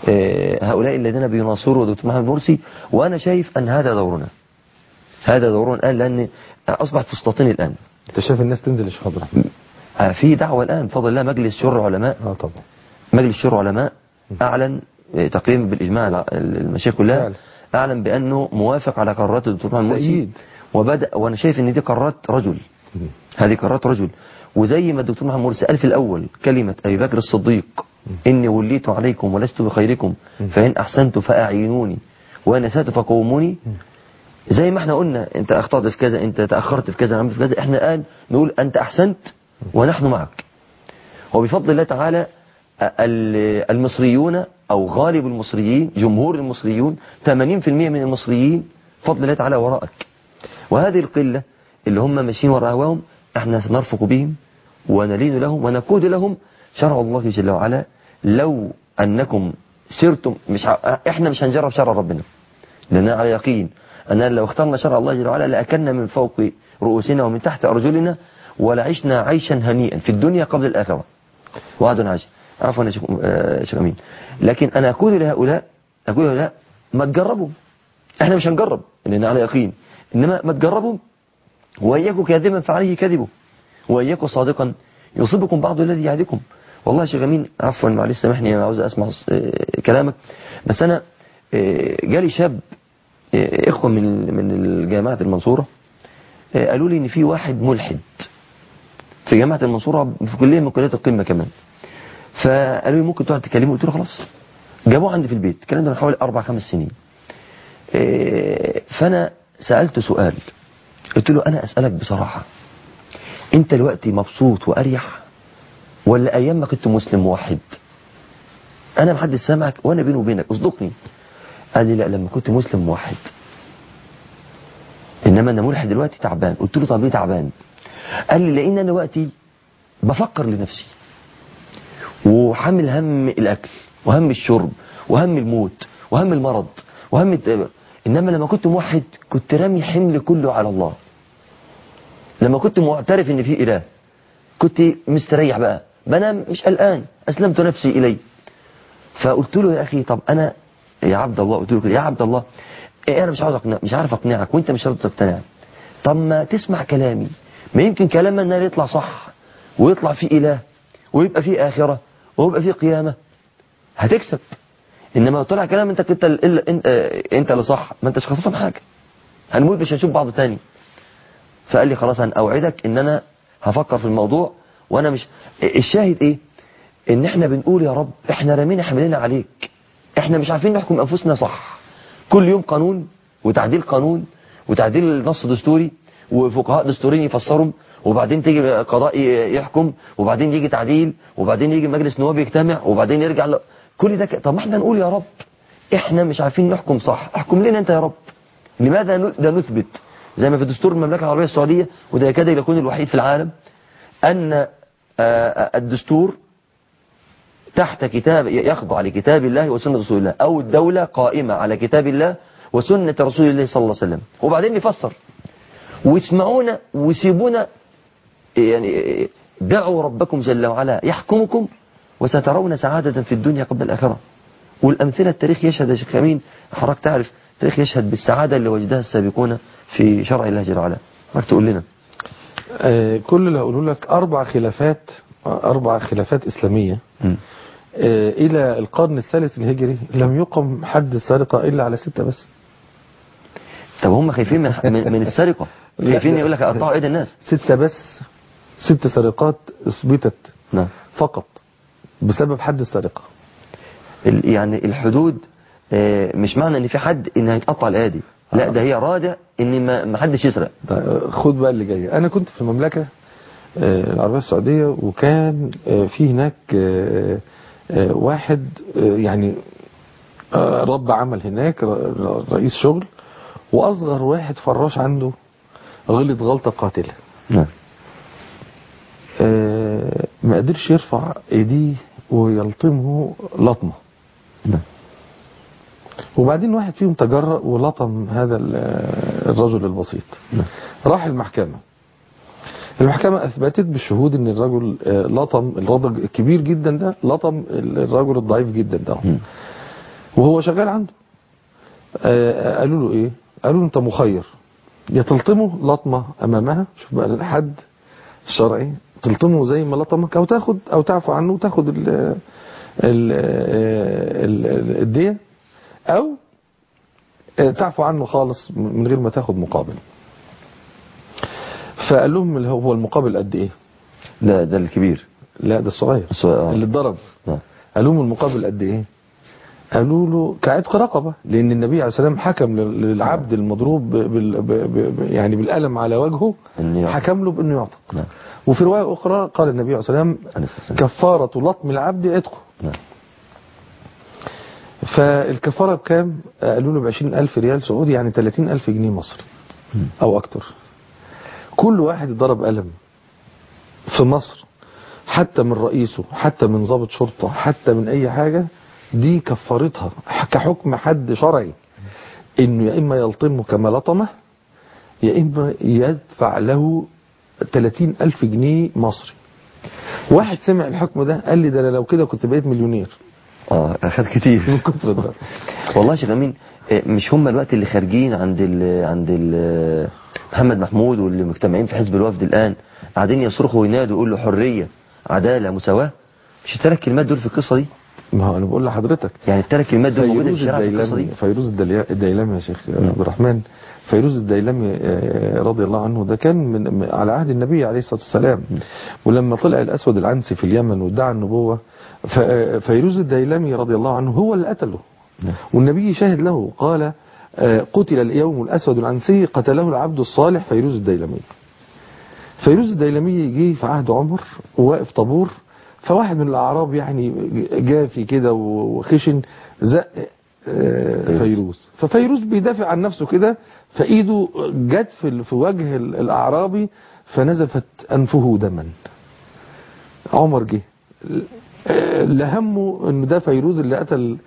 Speaker 2: آه، هؤلاء الذين بيناصروا دكتور محمد مرسي وأنا شايف أن هذا دورنا هذا دورنا الآن لأن أصبحت فسطاطين الآن
Speaker 1: انت شايف الناس تنزل يا شيخ عبد الرحمن
Speaker 2: آه، في دعوة الآن بفضل الله مجلس شورى علماء
Speaker 1: اه طبعا
Speaker 2: مجلس شورى علماء أعلن آه، تقريبا بالإجماع الع- المشايخ كلها
Speaker 1: فعلا.
Speaker 2: أعلن بأنه موافق على قرارات الدكتور محمد مرسي
Speaker 1: تأييد.
Speaker 2: وبدأ وأنا شايف أن دي قرارات رجل
Speaker 1: مم.
Speaker 2: هذه قرارات رجل وزي ما الدكتور محمد مرسي قال في الأول كلمة أبي بكر الصديق إني وليت عليكم ولست بخيركم فإن أحسنت فأعينوني وإن أسأت فقوموني زي ما احنا قلنا انت اخطأت في كذا انت تأخرت في كذا عملت في كذا احنا الآن نقول انت احسنت ونحن معك وبفضل الله تعالى ال- المصريون او غالب المصريين جمهور المصريون 80% من المصريين فضل الله تعالى وراءك وهذه القلة اللي هم ماشيين وراء هواهم احنا سنرفق بهم ونلين لهم ونقود لهم شرع الله جل وعلا لو انكم سرتم مش ع- احنا مش هنجرب شرع ربنا لأننا على يقين أننا لو اخترنا شرع الله جل وعلا لأكلنا من فوق رؤوسنا ومن تحت أرجلنا ولعشنا عيشا هنيئا في الدنيا قبل الآخرة وعد عاجل عفوا يا شيخ آه، شيخ أمين لكن أنا أقول لهؤلاء أقول لهؤلاء ما تجربوا احنا مش هنجرب لأننا على يقين إنما ما تجربوا وإياكم كاذبا فعليه كذبه وإياكم صادقا يصيبكم بعض الذي يعدكم والله يا شيخ أمين عفوا معلش سامحني أنا عاوز أسمع آه، كلامك بس أنا آه، جالي شاب آه، إخوة من من الجامعة المنصورة آه، قالوا لي إن في واحد ملحد في جامعة المنصورة في كلية من كليات القمة كمان فقالوا لي ممكن تقعد تكلمه قلت له خلاص جابوه عندي في البيت الكلام ده من حوالي أربع خمس سنين آه، فأنا سألته سؤال قلت له أنا أسألك بصراحة أنت دلوقتي مبسوط وأريح ولا أيام ما كنت مسلم موحد أنا محدش سامعك وأنا بيني وبينك اصدقني قال لي لا لما كنت مسلم موحد إنما أنا ملحد دلوقتي تعبان قلت له طب ليه تعبان قال لي لأن أنا دلوقتي بفكر لنفسي وحامل هم الأكل وهم الشرب وهم الموت وهم المرض وهم الت... إنما لما كنت موحد كنت رامي حمل كله على الله لما كنت معترف إن في إله كنت مستريح بقى بنام مش قلقان أسلمت نفسي إليه فقلت له يا أخي طب أنا يا عبد الله قلت له كده يا عبد الله إيه أنا مش عاوز أقنع مش عارف أقنعك وأنت مش راضي تقتنع طب ما تسمع كلامي ما يمكن كلامنا ده يطلع صح ويطلع فيه إله ويبقى فيه آخرة ويبقى فيه قيامة هتكسب إنما لو طلع كلام أنت كنت ال- انت أنت اللي صح ما أنتش خسران حاجة هنموت مش هنشوف بعض تاني فقال لي خلاص أنا أوعدك إن أنا هفكر في الموضوع وأنا مش الشاهد إيه إن إحنا بنقول يا رب إحنا رامينا حملنا عليك إحنا مش عارفين نحكم أنفسنا صح كل يوم قانون وتعديل قانون وتعديل نص دستوري وفقهاء دستوريين يفسرهم وبعدين تيجي قضاء يحكم وبعدين يجي تعديل وبعدين يجي مجلس نواب يجتمع وبعدين يرجع ل... كل ده ك... طب ما احنا نقول يا رب احنا مش عارفين نحكم صح احكم لنا انت يا رب لماذا ن- ده نثبت زي ما في دستور المملكة العربية السعودية وده يكاد يكون الوحيد في العالم أن آه، آه، الدستور تحت كتاب يخضع لكتاب الله وسنة رسول الله أو الدولة قائمة على كتاب الله وسنة رسول الله صلى الله عليه وسلم وبعدين يفسر واسمعونا وسيبونا يعني دعوا ربكم جل وعلا يحكمكم وسترون سعادة في الدنيا قبل الآخرة والأمثلة التاريخ يشهد يا شيخ أمين حضرتك تعرف التاريخ يشهد بالسعادة اللي وجدها السابقون في شرع الله جل وعلا حضرتك تقول لنا
Speaker 1: آه، كل اللي هقوله لك أربع خلافات أربع خلافات إسلامية
Speaker 2: مم.
Speaker 1: آه، إلى القرن الثالث الهجري لم يقم حد السرقة إلا على ستة بس
Speaker 2: طب هم خايفين من, من, من السرقة
Speaker 1: لا،
Speaker 2: خايفين
Speaker 1: لا.
Speaker 2: يقول لك اقطعوا ايد الناس
Speaker 1: ستة بس ست سرقات اثبتت
Speaker 2: نعم
Speaker 1: فقط بسبب حد السرقة
Speaker 2: ال- يعني الحدود آه، مش معنى ان في حد ان هيتقطع الايادي لا ده هي رادع ان ما ما حدش يسرق
Speaker 1: ده خد بقى اللي جاي انا كنت في المملكة آه، العربية السعودية وكان آه، في هناك آه، آه، واحد آه، يعني آه، رب عمل هناك ر- ر- رئيس شغل واصغر واحد فراش عنده غلط غلطة قاتلة
Speaker 2: نعم
Speaker 1: آه، ما قدرش يرفع ايديه ويلطمه لطمة
Speaker 2: نعم
Speaker 1: وبعدين واحد فيهم تجرأ ولطم هذا ال- الرجل البسيط راح المحكمة المحكمة أثبتت بالشهود أن الرجل آه، لطم الرجل الكبير جدا ده لطم الرجل الضعيف جدا ده
Speaker 2: مم.
Speaker 1: وهو شغال عنده آه، قالوا له ايه قالوا له انت مخير يا تلطمه لطمة امامها شوف بقى الحد الشرعي تلطمه زي ما لطمك او تاخد او تعفو عنه وتاخد ال ال ال الدية او آه، تعفو عنه خالص من غير ما تاخد مقابل فقال لهم اللي هو هو المقابل قد ايه
Speaker 2: ده ده الكبير
Speaker 1: لا ده الصغير
Speaker 2: الصغير، آه.
Speaker 1: اللي اتضرب
Speaker 2: نعم.
Speaker 1: قالوا له المقابل قد ايه قالوا له كعتق رقبة لأن النبي عليه السلام حكم لل- للعبد المضروب بال ب- ب- ب- يعني بالألم على وجهه
Speaker 2: إنه يعتق.
Speaker 1: حكم له بأنه يعتق
Speaker 2: نعم.
Speaker 1: وفي رواية أخرى قال النبي عليه السلام
Speaker 2: عليه الصلاة والسلام.
Speaker 1: كفارة لطم العبد عتقه
Speaker 2: نعم.
Speaker 1: فالكفارة بكام قالوا له بعشرين ألف ريال سعودي يعني تلاتين ألف جنيه مصري أو أكتر كل واحد ضرب ألم في مصر حتى من رئيسه حتى من ضابط شرطة حتى من أي حاجة دي كفارتها كحكم حد شرعي إنه يا إما يلطمه كما لطمه يا إما يدفع له 30 ألف جنيه مصري واحد سمع الحكم ده قال لي ده أنا لو كده كنت بقيت مليونير
Speaker 2: اه اخد كتير
Speaker 1: من كتر ده
Speaker 2: والله يا شيخ امين آه، مش هم الوقت اللي خارجين عند ال عند ال محمد محمود واللي مجتمعين في حزب الوفد الان قاعدين يصرخوا وينادوا يقولوا حريه عداله مساواه مش الثلاث كلمات دول في القصه دي
Speaker 1: ما هو أنا بقول لحضرتك
Speaker 2: يعني الثلاث كلمات دول موجوده في
Speaker 1: فيروز
Speaker 2: الشارع في القصه
Speaker 1: الديلمي
Speaker 2: دي
Speaker 1: فيروز الدليا- الديلمي يا شيخ عبد الرحمن فيروز الديلمي آه، رضي الله عنه ده كان من من- على عهد النبي عليه الصلاة والسلام ولما طلع الأسود العنسي في اليمن وادعى النبوة ف- آه، فيروز الديلمي رضي الله عنه هو اللي قتله والنبي شاهد له قال آه، قتل اليوم الأسود العنسي قتله العبد الصالح فيروز الديلمي فيروز الديلمي جه في عهد عمر وواقف طابور فواحد من الأعراب يعني جافي كده وخشن زق آه، فيروز ففيروز بيدافع عن نفسه كده فايده جت في في وجه ال- الاعرابي فنزفت انفه دما عمر جه آه، لا همه ان ده فيروز اللي قتل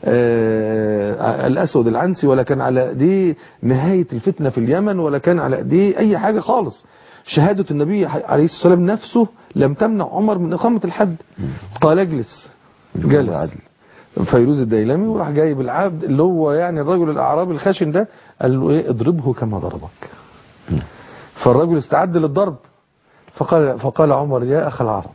Speaker 1: آه، الاسود العنسي ولا كان على ايديه نهايه الفتنه في اليمن ولا كان على ايديه اي حاجه خالص شهاده النبي عليه الصلاه والسلام نفسه لم تمنع عمر من اقامه الحد قال اجلس جلس
Speaker 2: عدل.
Speaker 1: فيروز الديلمي وراح جايب العبد اللي هو يعني الرجل الاعرابي الخشن ده قال له ايه اضربه كما ضربك فالرجل استعد للضرب فقال فقال عمر يا اخ العرب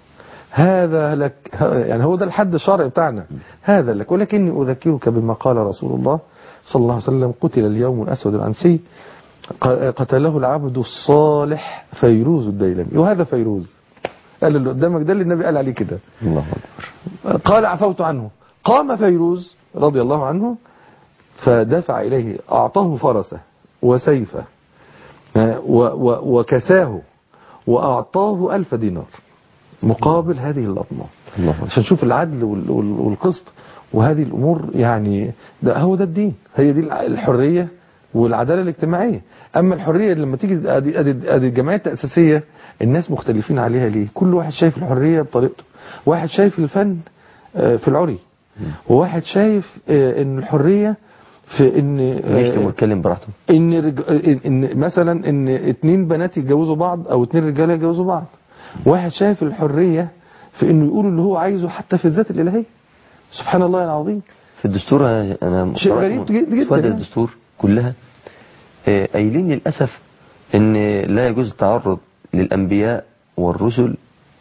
Speaker 1: هذا لك يعني هو ده الحد الشرعي بتاعنا هذا لك ولكني اذكرك بما قال رسول الله صلى الله عليه وسلم قتل اليوم الاسود العنسي ق- قتله العبد الصالح فيروز الديلمي وهذا فيروز قال اللي قدامك ده اللي النبي قال عليه كده
Speaker 2: الله اكبر
Speaker 1: قال عفوت عنه قام فيروز رضي الله عنه فدفع إليه أعطاه فرسه وسيفه آه، و- و- وكساه وأعطاه ألف دينار مقابل هذه اللطمة
Speaker 2: الله أكبر.
Speaker 1: عشان نشوف العدل وال- وال- والقسط وهذه الأمور يعني ده هو ده الدين هي دي الع- الحرية والعدالة الاجتماعية أما الحرية لما تيجي أدي- أدي أدي الجمعيات التأسيسية الناس مختلفين عليها ليه كل واحد شايف الحرية بطريقته واحد شايف الفن آه، في العري وواحد شايف آه، ان الحرية في ان آه،
Speaker 2: يشتم ويتكلم براحته
Speaker 1: ان رج... ان مثلا ان اتنين بنات يتجوزوا بعض او اتنين رجاله يتجوزوا بعض واحد شايف الحريه في انه يقول اللي هو عايزه حتى في الذات الالهيه سبحان الله العظيم
Speaker 2: في الدستور انا انا
Speaker 1: شيء
Speaker 2: قرأت
Speaker 1: غريب جد- جدا
Speaker 2: مسودة
Speaker 1: يعني.
Speaker 2: الدستور كلها آه، قايلين للاسف ان لا يجوز التعرض للانبياء والرسل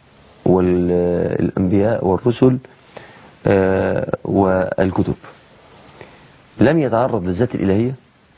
Speaker 2: والانبياء والرسل آه، والكتب لم يتعرض للذات الالهيه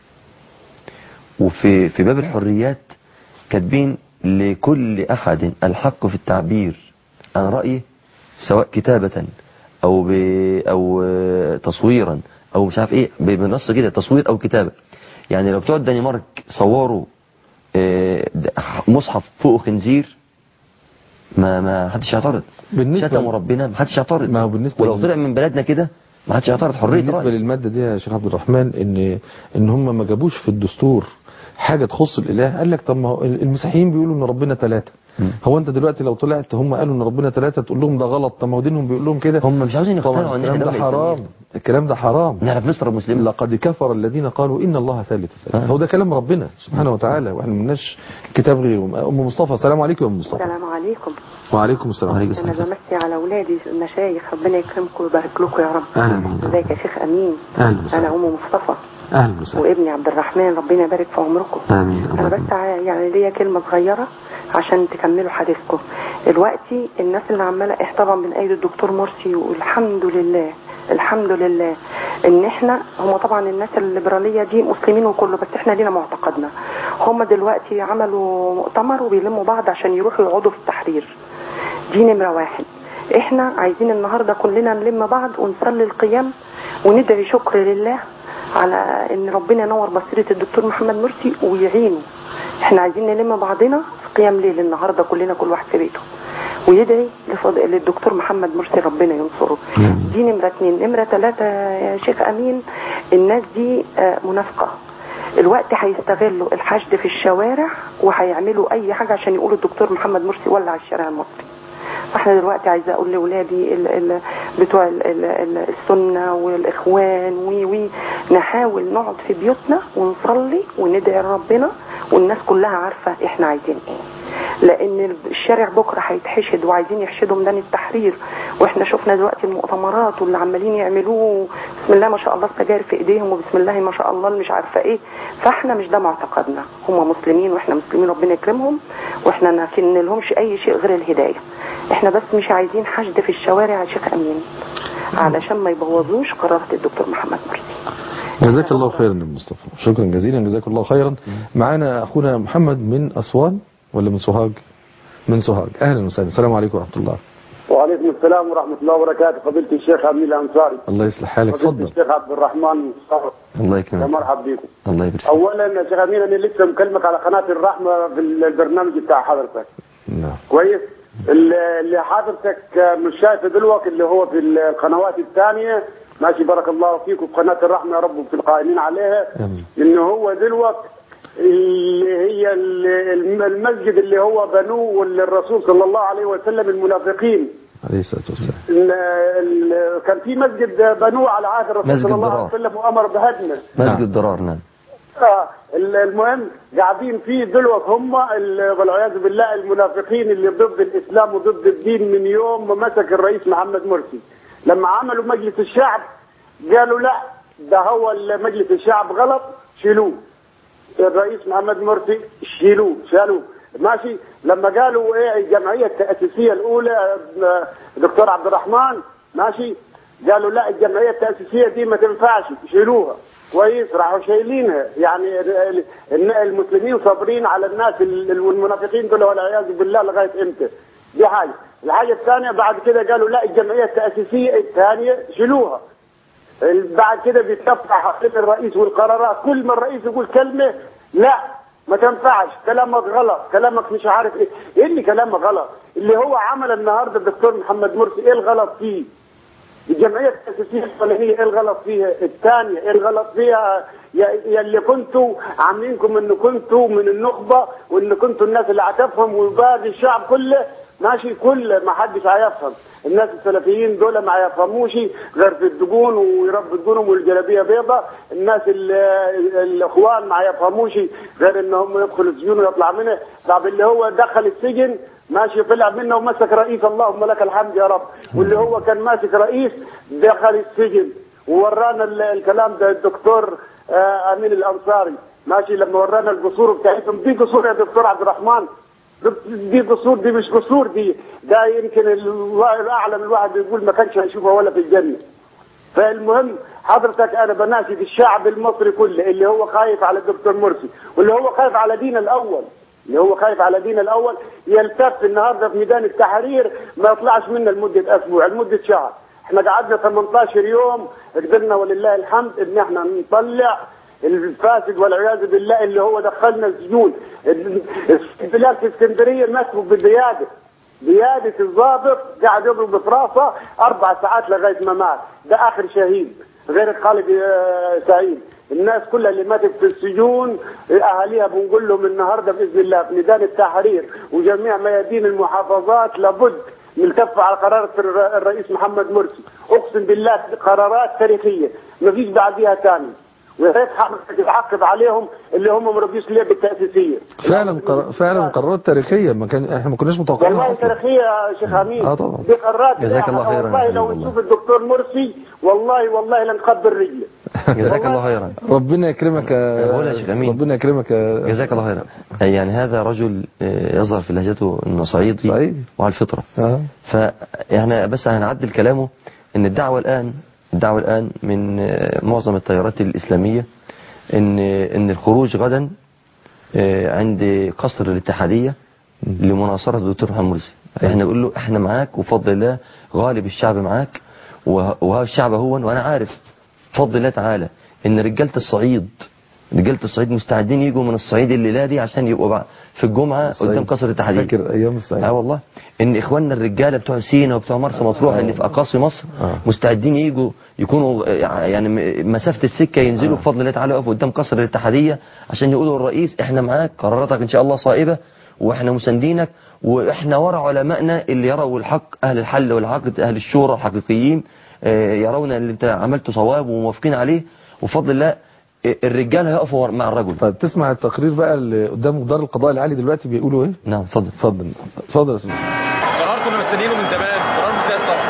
Speaker 2: وفي في باب الحريات كاتبين لكل احد الحق في التعبير عن رايه سواء كتابه او ب او آه، تصويرا او مش عارف ايه ب- بنص كده تصوير او كتابه يعني لو بتوع الدنمارك صوروا آه، د- مصحف فوق خنزير ما ما حدش يعترض
Speaker 1: بالنسبة
Speaker 2: شتموا
Speaker 1: ل-
Speaker 2: ربنا ما حدش يعترض
Speaker 1: ما هو بالنسبة
Speaker 2: ولو
Speaker 1: لل-
Speaker 2: طلع من بلدنا كده ما حدش يعترض حريه
Speaker 1: بالنسبه
Speaker 2: رأي
Speaker 1: للماده دي يا شيخ عبد الرحمن ان ان هم ما جابوش في الدستور حاجه تخص الاله قال لك طب ما هو المسيحيين بيقولوا ان ربنا ثلاثه هو انت دلوقتي لو طلعت هم قالوا ان ربنا ثلاثه تقول لهم ده غلط طب ما هو دينهم بيقول لهم كده
Speaker 2: هم مش عاوزين
Speaker 1: طبعا
Speaker 2: يقتنعوا ان
Speaker 1: الكلام
Speaker 2: احنا
Speaker 1: ده
Speaker 2: دولة
Speaker 1: حرام
Speaker 2: إسلامية.
Speaker 1: الكلام ده حرام
Speaker 2: نعرف مصر مسلمين
Speaker 1: لقد كفر الذين قالوا ان الله ثالث ثلاثة.
Speaker 2: آه.
Speaker 1: هو ده كلام ربنا سبحانه وتعالى واحنا ملناش كتاب غيره ام مصطفى السلام عليكم يا ام مصطفى
Speaker 8: السلام عليكم
Speaker 1: وعليكم السلام
Speaker 2: وعليكم
Speaker 8: انا
Speaker 2: السلام
Speaker 8: بمسي على اولادي المشايخ ربنا يكرمكم ويبارك لكم يا رب
Speaker 1: اهلا بيك.
Speaker 8: ازيك يا شيخ امين
Speaker 1: اهلا وسهلا
Speaker 8: انا ام مصطفى
Speaker 1: اهلا وسهلا
Speaker 8: وابني عبد الرحمن ربنا يبارك في عمركم
Speaker 1: امين
Speaker 8: انا بس ع- يعني ليا كلمه صغيره عشان تكملوا حديثكم دلوقتي الناس اللي عماله إح- طبعا من ايد الدكتور مرسي والحمد لله الحمد لله ان احنا هم طبعا الناس الليبراليه دي مسلمين وكله بس احنا لينا معتقدنا هم دلوقتي عملوا مؤتمر وبيلموا بعض عشان يروحوا يقعدوا في التحرير دي نمرة واحد احنا عايزين النهاردة كلنا نلم بعض ونصلي القيام وندعي شكر لله على ان ربنا ينور بصيرة الدكتور محمد مرسي ويعينه احنا عايزين نلم بعضنا في قيام ليل النهاردة كلنا كل واحد في بيته ويدعي لفض... للدكتور محمد مرسي ربنا ينصره دي نمرة اتنين نمرة تلاتة يا شيخ امين الناس دي آه، منافقة الوقت هيستغلوا الحشد في الشوارع وهيعملوا اي حاجة عشان يقولوا الدكتور محمد مرسي ولع الشارع المصري فاحنا دلوقتي عايزه اقول لاولادي ال ال بتوع ال ال ال السنه والاخوان وي وي نحاول نقعد في بيوتنا ونصلي وندعي لربنا والناس كلها عارفه احنا عايزين ايه لان الشارع بكره هيتحشد وعايزين يحشدوا ميدان التحرير واحنا شفنا دلوقتي المؤتمرات واللي عمالين يعملوه بسم الله ما شاء الله السجاير في ايديهم وبسم الله ما شاء الله مش عارفه ايه فاحنا مش ده معتقدنا هم مسلمين واحنا مسلمين ربنا يكرمهم واحنا ما لهمش اي شيء غير الهدايه احنا بس مش عايزين حشد في الشوارع يا شيخ امين علشان ما يبوظوش قرارات الدكتور محمد مرسي
Speaker 1: جزاك الله خيرا يا مصطفى شكرا جزيلا جزاك الله خيرا معانا اخونا محمد من اسوان ولا من سوهاج من سوهاج اهلا وسهلا السلام عليكم ورحمه الله
Speaker 9: وعليكم السلام ورحمة الله وبركاته فضيلة الشيخ أمين الأنصاري
Speaker 1: الله يصلح حالك
Speaker 9: فضيلة
Speaker 1: اتفضل
Speaker 9: الشيخ عبد الرحمن مصطفى
Speaker 2: الله
Speaker 9: يا
Speaker 2: يكرمك
Speaker 9: مرحب بكم
Speaker 2: الله يبارك فيك.
Speaker 9: أولا يا شيخ أمين أنا لسه مكلمك على قناة الرحمة في البرنامج بتاع حضرتك
Speaker 1: نعم
Speaker 9: كويس اللي اللي حضرتك مش شايفه دلوقتي اللي هو في القنوات الثانية ماشي بارك الله فيكم في قناة الرحمة يا رب وفي القائمين عليها
Speaker 1: امين
Speaker 9: إن هو دلوقتي اللي هي ال- المسجد اللي هو بنوه واللي الرسول صلى الله عليه وسلم المنافقين
Speaker 1: عليه الصلاه والسلام
Speaker 9: إن ال- كان في مسجد بنوه على عهد الرسول
Speaker 2: مسجد
Speaker 9: صلى الله
Speaker 2: ضرار.
Speaker 9: عليه وسلم وامر بهدمه
Speaker 2: مسجد ضرار نعم
Speaker 9: آه ال- المهم قاعدين فيه دلوقتي هم ال- والعياذ بالله المنافقين اللي ضد الاسلام وضد الدين من يوم ما مسك الرئيس محمد مرسي لما عملوا مجلس الشعب قالوا لا ده هو ال- مجلس الشعب غلط شيلوه الرئيس محمد مرسي شيلوه شالوه ماشي لما قالوا ايه الجمعيه التاسيسيه الاولى آه، دكتور عبد الرحمن ماشي قالوا لا الجمعيه التاسيسيه دي ما تنفعش شيلوها كويس راحوا شايلينها يعني ال- ال- المسلمين صابرين على الناس ال- المنافقين دول والعياذ بالله لغايه امتى دي حاجه الحاجه الثانيه بعد كده قالوا لا الجمعيه التاسيسيه الثانيه شيلوها بعد كده بيتلفع حقين الرئيس والقرارات كل ما الرئيس يقول كلمة لا ما تنفعش كلامك غلط كلامك مش عارف ايه ايه اللي كلامك غلط اللي هو عمل النهارده الدكتور محمد مرسي ايه الغلط فيه الجمعية التأسيسية الفلانية ايه الغلط فيها الثانية ايه الغلط فيها يا يا اللي كنتوا عاملينكم ان كنتوا من النخبة وان كنتوا الناس اللي هتفهم وباقي الشعب كله ماشي كل ما حدش هيفهم الناس السلفيين دول ما يفهموش غير في الدقون ويربوا دقونهم والجلابيه بيضة الناس ال- الاخوان ما يفهموش غير انهم يدخلوا السجون ويطلع منه طب اللي هو دخل السجن ماشي طلع منه ومسك رئيس اللهم لك الحمد يا رب واللي هو كان ماسك رئيس دخل السجن وورانا ال- الكلام ده الدكتور آه، امين الانصاري ماشي لما ورانا القصور بتاعتهم دي قصور يا دكتور عبد الرحمن دي قصور دي مش قصور دي ده يمكن الله الاعلم الواحد يقول ما كانش هيشوفها ولا في الجنه فالمهم حضرتك انا بناشد الشعب المصري كله اللي هو خايف على الدكتور مرسي واللي هو خايف على دين الاول اللي هو خايف على دين الاول يلتف النهارده في ميدان التحرير ما يطلعش منا لمده اسبوع لمده شهر احنا قعدنا 18 يوم قدرنا ولله الحمد ان احنا نطلع الفاسد والعياذ بالله اللي هو دخلنا السجون البلاد في اسكندريه مسكوا بالزياده زيادة الضابط قاعد يضرب في راسه أربع ساعات لغاية ما مات ده آخر شهيد غير خالد آه، سعيد الناس كلها اللي ماتت في السجون اهاليها بنقول لهم النهارده باذن الله في ميدان التحرير وجميع ميادين المحافظات لابد نلتف على قرار الر- الرئيس محمد مرسي اقسم بالله قرارات تاريخيه ما فيش بعديها تاني ويا ريت حضرتك تعقب عليهم اللي هم ما رضيوش ليه بالتاسيسيه
Speaker 1: فعلا قر... فعلا قرارات تاريخيه ما كان احنا ما كناش متوقعينها
Speaker 9: والله
Speaker 1: اصلا
Speaker 9: تاريخيه يا شيخ امين
Speaker 1: آه طبعا.
Speaker 9: دي قرارات
Speaker 2: جزاك الله خيرا
Speaker 9: والله
Speaker 2: يا
Speaker 9: لو
Speaker 2: حبيبي
Speaker 9: نشوف الدكتور مرسي والله والله لنقبل رجله
Speaker 2: جزاك الله خيرا
Speaker 1: ربنا يكرمك يا-
Speaker 2: بقول يا شيخ أمين.
Speaker 1: ربنا يكرمك يا-
Speaker 2: جزاك الله خيرا يعني هذا رجل آه، يظهر في لهجته انه صعيدي
Speaker 1: صعيدي.
Speaker 2: وعلى الفطره
Speaker 1: اه
Speaker 2: فاحنا بس هنعدل كلامه ان الدعوه الان الدعوه الان من آه، معظم التيارات الاسلاميه ان ان الخروج غدا آه، عند قصر الاتحاديه لمناصره الدكتور محمد مرسي احنا نقول له احنا معاك وبفضل الله غالب الشعب معاك وه- وهذا الشعب هو وانا عارف بفضل الله تعالى ان رجاله الصعيد رجاله الصعيد مستعدين يجوا من الصعيد الليله دي عشان يبقوا بقى في الجمعه
Speaker 1: الصعيد.
Speaker 2: قدام قصر الاتحاديه
Speaker 1: فاكر ايام الصعيد
Speaker 2: اه والله ان اخواننا الرجاله بتوع سينا وبتوع مرسى مطروح اللي في اقاصي مصر
Speaker 1: آه.
Speaker 2: مستعدين يجوا يكونوا آه، يعني م- مسافه السكه ينزلوا بفضل الله تعالى يقفوا قدام قصر الاتحاديه عشان يقولوا للرئيس احنا معاك قراراتك ان شاء الله صائبه واحنا مساندينك واحنا ورا علمائنا اللي يروا الحق اهل الحل والعقد اهل الشورى الحقيقيين آه، يرون اللي انت عملته صواب وموافقين عليه وبفضل الله آه، الرجال هيقفوا ور- مع الرجل
Speaker 1: طيب تسمع التقرير بقى اللي قدام دار القضاء العالي دلوقتي بيقولوا ايه
Speaker 2: نعم اتفضل
Speaker 1: اتفضل اتفضل يا استاذ
Speaker 10: قرار كنا مستنيينه من زمان قرار ممتاز طبعا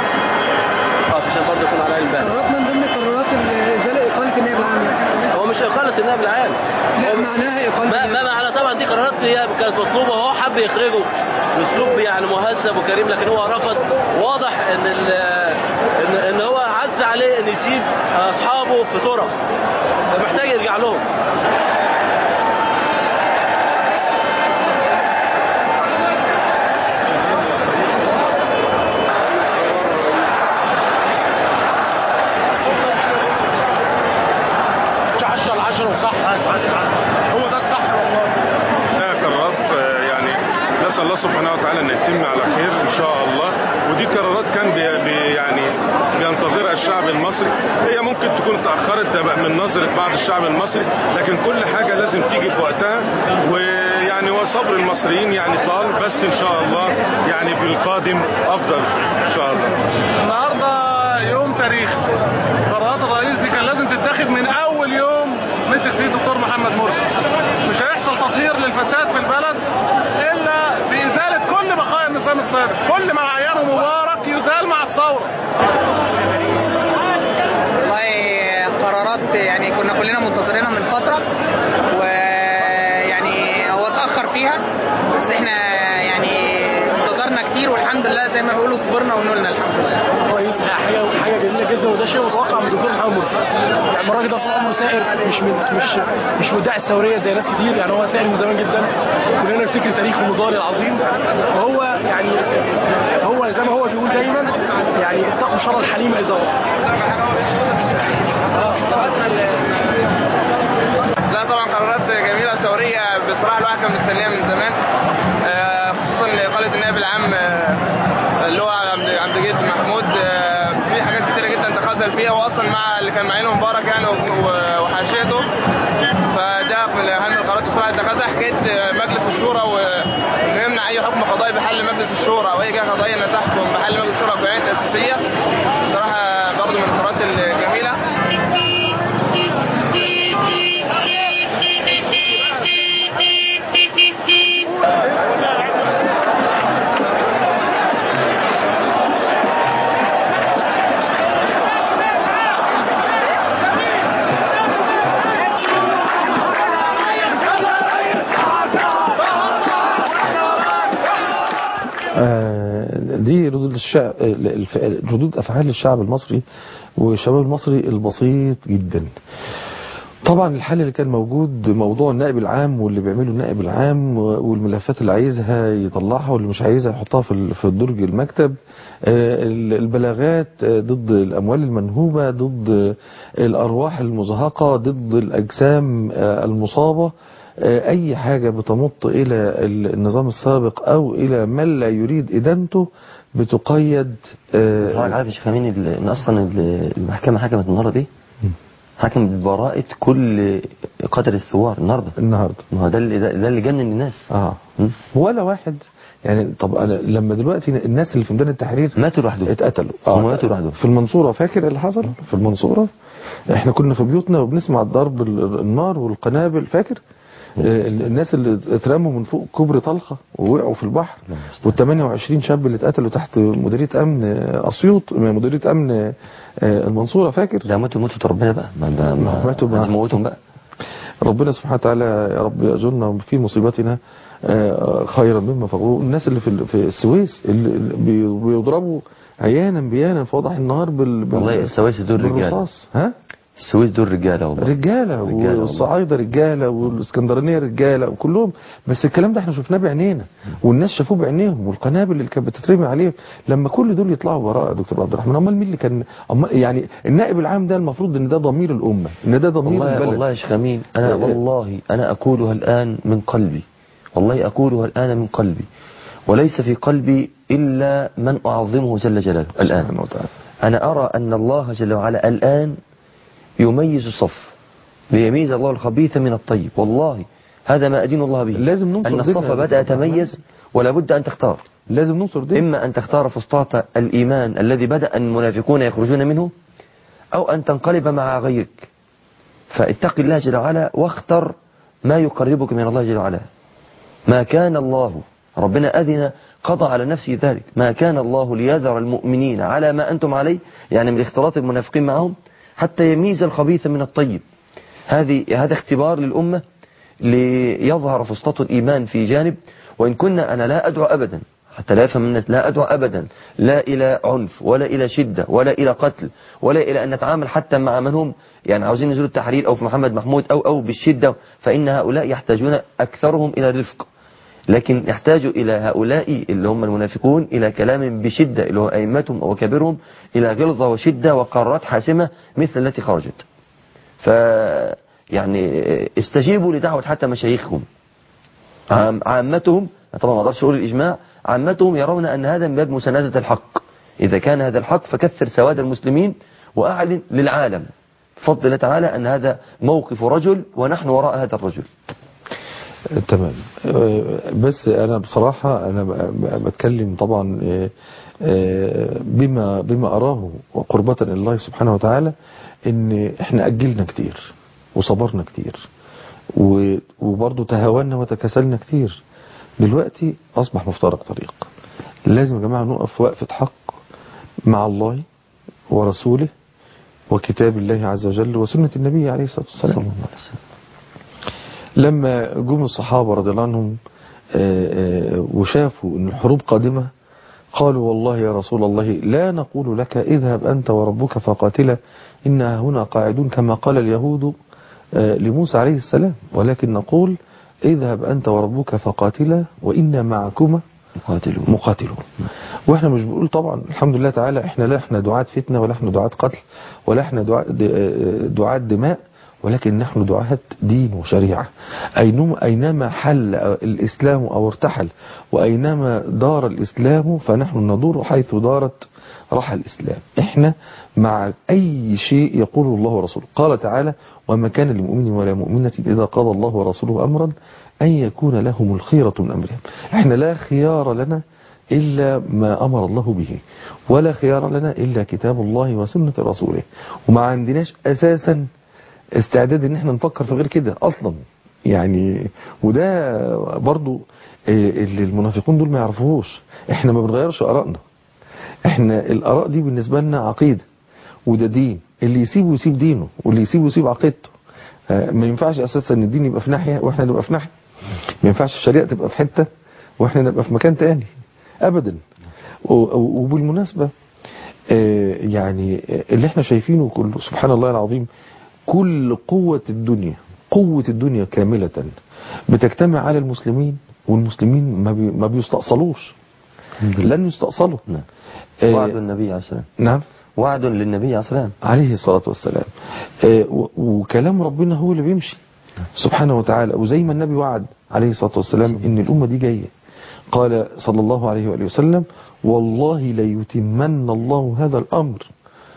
Speaker 10: اه عشان برضه يكون على البال
Speaker 11: قرارات من ضمن قرارات ازاله اقاله النائب العام يعني.
Speaker 10: هو مش اقاله النائب العام
Speaker 11: لا معناها اقاله
Speaker 10: ما ما معنى طبعا دي قرارات هي كانت مطلوبه وهو حب يخرجه باسلوب يعني مهذب وكريم لكن هو رفض واضح ان ال- ان ان هو عز عليه ان يسيب اصحابه في طرف فمحتاج يرجع لهم عشرة العشرة وصح هو ده الصح والله
Speaker 12: لا قرارات آه، يعني نسال الله سبحانه وتعالى ان يتم على خير ان شاء الله ودي قرارات كان بي بي يعني بينتظرها الشعب المصري هي ممكن تكون تاخرت ده بقى من نظره بعض الشعب المصري لكن كل حاجه لازم تيجي في وقتها ويعني وصبر المصريين يعني طال بس ان شاء الله يعني في القادم افضل ان شاء الله
Speaker 13: النهارده يوم تاريخي قرارات الرئيس دي كان لازم تتاخد من اول يوم مسك فيه الدكتور محمد مرسي مش هيحصل تطهير للفساد في البلد الا بازاله كل بقايا النظام السابق كل ما عينه مبارك يزال مع الثوره
Speaker 14: والله قرارات يعني كنا كلنا منتظرينها من فترة ويعني هو اتأخر فيها بس احنا يعني انتظرنا كتير والحمد لله زي ما بيقولوا صبرنا ونولنا الحمد لله
Speaker 10: رئيس حاجه حاجه جميله جدا وده شيء متوقع من الدكتور محمد مرسي يعني الراجل ده طول عمره سائر مش من مش مش مدعي الثوريه زي ناس كتير يعني هو سائر من زمان جدا كلنا نفتكر تاريخه المضاري العظيم وهو يعني هو زي ما هو بيقول دايما يعني اتقوا شر الحليم اذا وقع
Speaker 14: لا طبعا قرارات جميلة ثورية بصراحة الواحد كان مستنيها من زمان آه، خصوصا إقالة النائب العام آه، اللي هو عبد عبد الجيد محمود آه، في حاجات كتيرة جدا تخاذل فيها واصلا مع اللي كان معينه مبارك يعني و- وحاشيته فده من اهم القرارات بصراحه اتخذها حكايه آه، مجلس الشورى وانه يمنع اي حكم قضائي بحل مجلس الشورى او اي جهه قضائيه انها تحكم بحل مجلس الشورى بقوانين تاسيسيه بصراحه برضه من القرارات الجميله
Speaker 1: آه، دي ردود الشعب الف- ردود افعال الشعب المصري والشباب المصري البسيط جدا طبعا الحل اللي كان موجود موضوع النائب العام واللي بيعمله النائب العام والملفات اللي عايزها يطلعها واللي مش عايزها يحطها في ال- في درج المكتب آه، ال- البلاغات آه، ضد الاموال المنهوبه ضد الارواح المزهقه ضد الاجسام آه، المصابه آه، اي حاجه بتمط الى ال- النظام السابق او الى من لا يريد ادانته بتقيد آه،
Speaker 2: حضرتك عارف يا شيخ امين ال- ان اصلا ال- المحكمه حكمت النهارده بايه؟ حكم ببراءة كل قدر الثوار النهارده
Speaker 1: النهارده
Speaker 2: ما هو ده اللي ده, ده اللي جنن الناس
Speaker 1: اه ولا واحد يعني طب انا لما دلوقتي الناس اللي في ميدان التحرير
Speaker 2: ماتوا لوحدهم
Speaker 1: اتقتلوا
Speaker 2: هم ماتوا لوحدهم
Speaker 1: في المنصورة فاكر اللي حصل في المنصورة احنا كنا في بيوتنا وبنسمع الضرب ال- النار والقنابل فاكر آه، الناس اللي اترموا من فوق كوبري طلخة ووقعوا في البحر وال 28 شاب اللي اتقتلوا تحت مديرية امن آه، اسيوط مديرية امن آه، المنصورة فاكر
Speaker 2: ده ماتوا موتوا ربنا بقى ما ده ما
Speaker 1: ماتوا بقى.
Speaker 2: موتهم بقى
Speaker 1: ربنا سبحانه وتعالى يا رب يأجرنا في مصيبتنا آه، خيرا مما فقروا الناس اللي في ال- في السويس اللي اللي بي- بيضربوا عيانا بيانا في وضح النهار بال بال-
Speaker 2: والله السويس دول رجاله
Speaker 1: بالرصاص ها
Speaker 2: السويس دول رجاله والله
Speaker 1: رجاله
Speaker 2: رجالة
Speaker 1: والصعايده رجاله والاسكندرانيه رجاله وكلهم بس الكلام ده احنا شفناه بعينينا والناس شافوه بعينيهم والقنابل اللي كانت بتترمي عليهم لما كل دول يطلعوا براء يا دكتور عبد الرحمن امال مين اللي كان امال يعني النائب العام ده المفروض ان ده ضمير الامه ان ده ضمير
Speaker 2: والله
Speaker 1: البلد
Speaker 2: والله يا شيخ امين انا والله انا اقولها الان من قلبي والله اقولها الان من قلبي وليس في قلبي الا من اعظمه جل جلاله الان
Speaker 1: سبحانه وتعالى
Speaker 2: انا ارى ان الله جل وعلا الان يميز الصف ليميز الله الخبيث من الطيب والله هذا ما ادين الله به
Speaker 1: لازم ننصر
Speaker 2: ان
Speaker 1: ديننا
Speaker 2: الصف
Speaker 1: يا
Speaker 2: بدا
Speaker 1: دكتور
Speaker 2: يتميز ولا بد ان تختار
Speaker 1: لازم ننصر دين
Speaker 2: إما أن تختار فسطاط الإيمان الذي بدأ المنافقون يخرجون منه أو أن تنقلب مع غيرك فاتق الله جل وعلا واختر ما يقربك من الله جل وعلا ما كان الله ربنا أذن قضى على نفسه ذلك ما كان الله ليذر المؤمنين على ما أنتم عليه يعني من اختلاط المنافقين معهم حتى يميز الخبيث من الطيب هذه هذا اختبار للأمة ليظهر فسطاط الإيمان في جانب وإن كنا أنا لا أدعو أبدا حتى لا يفهم الناس لا أدعو أبدا لا إلى عنف ولا إلى شدة ولا إلى قتل ولا إلى أن نتعامل حتى مع من هم يعني عاوزين نزول التحرير أو في محمد محمود أو أو بالشدة فإن هؤلاء يحتاجون أكثرهم إلى الرفق لكن يحتاج إلى هؤلاء اللي هم المنافقون إلى كلام بشدة اللي هو أئمتهم وكبيرهم إلى غلظة وشدة وقرارات حاسمة مثل التي خرجت ف يعني استجيبوا لدعوة حتى مشايخهم عام عامتهم طبعا ما اقدرش اقول الاجماع عامتهم يرون ان هذا من باب مساندة الحق اذا كان هذا الحق فكثر سواد المسلمين واعلن للعالم بفضل الله تعالى ان هذا موقف رجل ونحن وراء هذا الرجل
Speaker 1: تمام آه، بس انا بصراحة انا ب- ب- بتكلم طبعا آه، آه، بما بما اراه قربة الى الله سبحانه وتعالى ان احنا اجلنا كتير وصبرنا كتير و- وبرضه تهاونا وتكاسلنا كتير دلوقتي اصبح مفترق طريق لازم يا جماعة نقف وقفة حق مع الله ورسوله وكتاب الله عز وجل وسنة النبي عليه الصلاة والسلام لما جم الصحابة رضي الله عنهم آه، آه، وشافوا ان الحروب قادمة قالوا والله يا رسول الله لا نقول لك اذهب أنت وربك فقاتلا إنا هنا قاعدون كما قال اليهود آه، لموسى عليه السلام ولكن نقول اذهب أنت وربك فقاتلا وإنا معكما
Speaker 2: مقاتلون
Speaker 1: مقاتلون واحنا مش بنقول طبعا الحمد لله تعالى احنا لا احنا دعاة فتنة ولا احنا دعاة قتل ولا احنا دعاة دعاة دماء ولكن نحن دعاة دين وشريعة أينما, أينما حل الإسلام أو ارتحل وأينما دار الإسلام فنحن ندور حيث دارت رحى الإسلام احنا مع أي شيء يقول الله ورسوله قال تعالى وما كان لمؤمن ولا مؤمنة إذا قضى الله ورسوله أمرا أن يكون لهم الخيرة من أمرهم احنا لا خيار لنا إلا ما أمر الله به ولا خيار لنا إلا كتاب الله وسنة رسوله وما عندناش أساسا استعداد ان احنا نفكر في غير كده اصلا يعني وده برضو اللي المنافقون دول ما يعرفوهوش احنا ما بنغيرش ارائنا احنا الاراء دي بالنسبة لنا عقيدة وده دين اللي يسيبه يسيب دينه واللي يسيبه يسيب عقيدته ما ينفعش اساسا ان الدين يبقى في ناحية واحنا نبقى في ناحية ما ينفعش الشريعة تبقى في حتة واحنا نبقى في مكان تاني ابدا وبالمناسبة يعني اللي احنا شايفينه كله سبحان الله العظيم كل قوة الدنيا قوة الدنيا كاملة بتجتمع على المسلمين والمسلمين ما, بي ما بيستأصلوش لن يستأصلوا
Speaker 2: نعم. وعد النبي عليه السلام
Speaker 1: نعم
Speaker 2: وعد للنبي عليه السلام
Speaker 1: عليه الصلاة والسلام آه وكلام ربنا هو اللي بيمشي سبحانه وتعالى وزي ما النبي وعد عليه الصلاة والسلام ان الأمة دي جاية قال صلى الله عليه وآله وسلم والله ليتمن الله هذا الأمر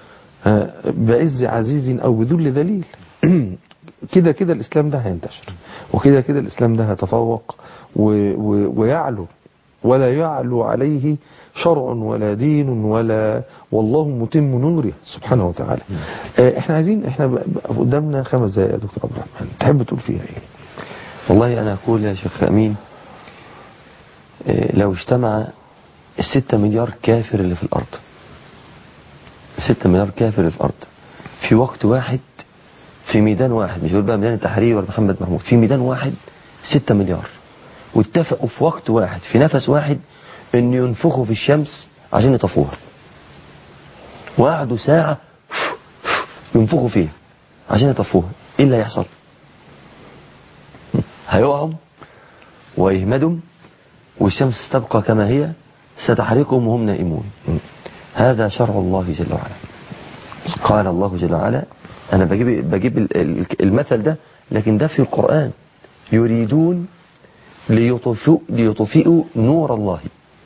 Speaker 1: آه، بعز عزيز او بذل ذليل كده كده الاسلام ده هينتشر وكده كده الاسلام ده هيتفوق و- و- ويعلو ولا يعلو عليه شرع ولا دين ولا والله متم نوره سبحانه وتعالى آه، احنا عايزين احنا ب- ب- قدامنا خمس دقائق يا دكتور عبد الرحمن تحب تقول فيها ايه
Speaker 2: والله أنا أقول يا شيخ أمين آه، لو اجتمع الستة مليار كافر اللي في الأرض الستة مليار كافر اللي في الأرض في وقت واحد في ميدان واحد مش بقول بقى ميدان التحرير ولا محمد محمود في ميدان واحد ستة مليار واتفقوا في وقت واحد في نفس واحد ان ينفخوا في الشمس عشان يطفوها وقعدوا ساعة ينفخوا فيها عشان يطفوها ايه اللي هيحصل هيقعوا ويهمدوا والشمس تبقى كما هي ستحرقهم وهم نائمون هذا شرع الله جل وعلا قال الله جل وعلا أنا بجيب, بجيب ال- ال- المثل ده لكن ده في القرآن يريدون ليطفئوا, ليطفئوا نور الله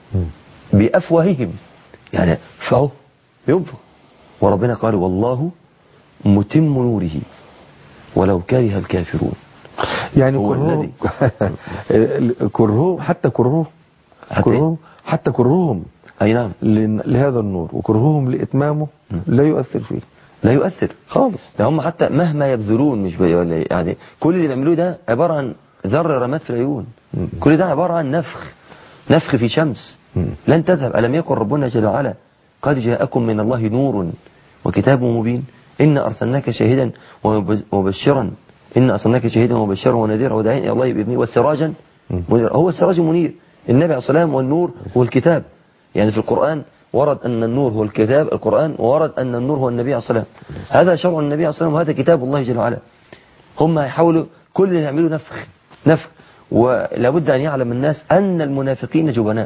Speaker 2: بأفواههم يعني فهو ينفق وربنا قال والله متم نوره ولو كره الكافرون
Speaker 1: يعني
Speaker 2: هو
Speaker 1: كرههم
Speaker 2: الذي
Speaker 1: كرههم حتى كرههم كرههم حتى كرههم
Speaker 2: اي نعم
Speaker 1: لهذا النور وكرههم لاتمامه لا يؤثر فيه
Speaker 2: لا يؤثر
Speaker 1: خالص
Speaker 2: ده هم حتى مهما يبذلون مش بي... ولا يعني كل اللي بيعملوه ده عبارة عن ذر رماد في العيون كل ده عبارة عن نفخ نفخ في شمس لن تذهب ألم يكن ربنا جل وعلا قد جاءكم من الله نور وكتاب مبين إن أرسلناك شاهدا ومب- ومبشرا إن أرسلناك شاهدا ومبشرا ونذيرا وداعيا إلى الله بإذنه والسراجا منيرا هو السراج المنير النبي عليه الصلاة والسلام والنور هو الكتاب يعني في القرآن ورد أن النور هو الكتاب القرآن وورد أن النور هو النبي عليه الصلاة والسلام هذا شرع النبي عليه الصلاة والسلام وهذا كتاب الله جل وعلا هم هيحاولوا كل اللي يعملوا نفخ نفخ ولابد أن يعلم الناس أن المنافقين جبناء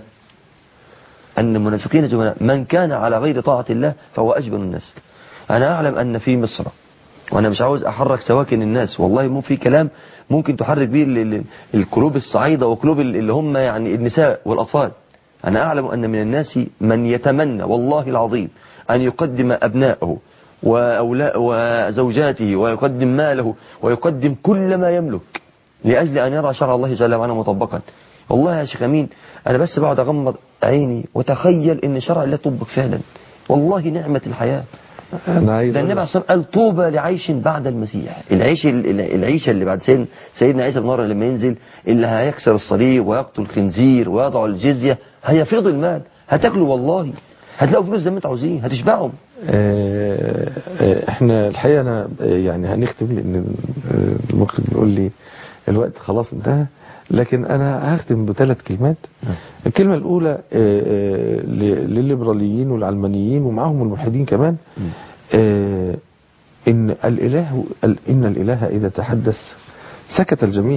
Speaker 2: أن المنافقين جبناء من كان على غير طاعة الله فهو أجبن الناس أنا أعلم أن في مصر وأنا مش عاوز أحرك سواكن الناس والله مو في كلام ممكن تحرك به ال- ال- القلوب الصعيدة وقلوب ال- اللي هم يعني النساء والأطفال أنا أعلم أن من الناس من يتمنى والله العظيم أن يقدم أبنائه وأولاء وزوجاته ويقدم ماله ويقدم كل ما يملك لأجل أن يرى شرع الله جل وعلا مطبقا والله يا شيخ أمين أنا بس بقعد أغمض عيني وتخيل أن شرع الله طبق فعلا والله نعمة الحياة
Speaker 1: أنا عايز
Speaker 2: ده النبي عليه الصلاة والسلام قال طوبى لعيش بعد المسيح العيش العيشة اللي بعد سيدنا, سيدنا عيسى بن مريم لما ينزل اللي هيكسر الصليب ويقتل الخنزير ويضع الجزية هيفيض المال هتاكلوا والله هتلاقوا فلوس زي ما انتوا عاوزين هتشبعهم
Speaker 1: آه، آه، احنا الحقيقة انا آه، يعني هنختم لان آه، المخرج بيقول لي الوقت خلاص انتهى لكن انا هختم بثلاث كلمات الكلمة الاولى آه، آه، ل- للليبراليين والعلمانيين ومعهم الملحدين كمان آه، ان الاله ال- ان الاله اذا تحدث سكت الجميع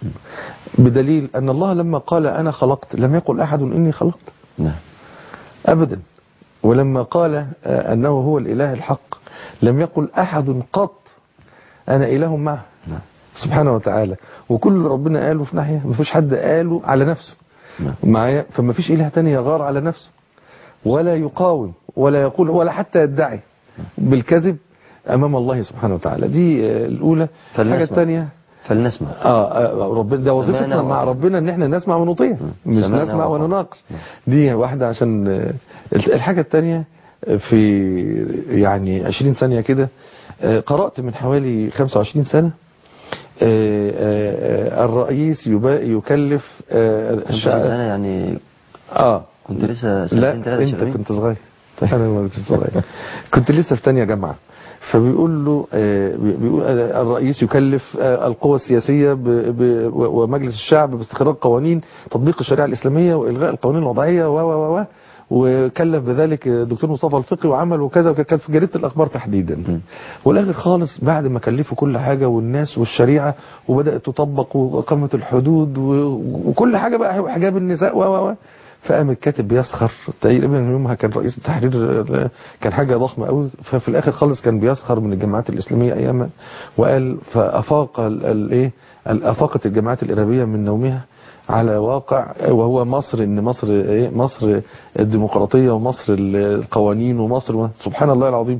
Speaker 1: بدليل ان الله لما قال انا خلقت لم يقل احد اني خلقت
Speaker 2: نعم
Speaker 1: أبدا ولما قال آه، أنه هو الإله الحق لم يقل أحد قط أنا إله معه سبحانه وتعالى وكل ربنا قاله في ناحية ما فيش حد قاله على نفسه معايا فما فيش إله تاني يغار على نفسه ولا يقاوم ولا يقول ولا حتى يدعي بالكذب أمام الله سبحانه وتعالى دي آه، الأولى الحاجة
Speaker 2: فلنسمع.
Speaker 1: الثانية
Speaker 2: فلنسمع
Speaker 1: اه آه، ربنا ده وظيفتنا
Speaker 2: سمعنا
Speaker 1: مع
Speaker 2: وأطعنا.
Speaker 1: ربنا ان احنا نسمع ونطيع مش
Speaker 2: سمعنا
Speaker 1: نسمع
Speaker 2: وأطعنا.
Speaker 1: ونناقش دي واحدة عشان آه، الحاجة الثانية في يعني 20 ثانية كده آه، قرأت من حوالي 25 سنة آه، آه، آه، الرئيس يبا- يكلف آه،
Speaker 2: كنت
Speaker 1: الشعب
Speaker 2: سنة يعني
Speaker 1: اه
Speaker 2: كنت لسه
Speaker 1: لا
Speaker 2: سنتين ثلاثة
Speaker 1: انت
Speaker 2: شغالين
Speaker 1: كنت صغير انا ما كنتش صغير كنت لسه في تانية جامعة فبيقول له آه، بيقول آه، الرئيس يكلف آه، القوى السياسية ب- ب- و- ومجلس الشعب باستخراج قوانين تطبيق الشريعة الإسلامية وإلغاء القوانين الوضعية و و و وكلف بذلك الدكتور مصطفى الفقي وعمل وكذا وكذا كانت في جريدة الأخبار تحديدا والآخر خالص بعد ما كلفوا كل حاجة والناس والشريعة وبدأت تطبق وإقامة الحدود و- وكل حاجة بقى حجاب النساء و و و فقام الكاتب بيسخر تقريبا يومها كان رئيس التحرير آه، كان حاجة ضخمة قوي ففي الآخر خالص كان بيسخر من الجماعات الإسلامية أيامها وقال فأفاق ال- ال- إيه أفاقت الجماعات الإرهابية من نومها على واقع وهو مصر ان مصر ايه مصر الديمقراطيه ومصر القوانين ومصر سبحان الله العظيم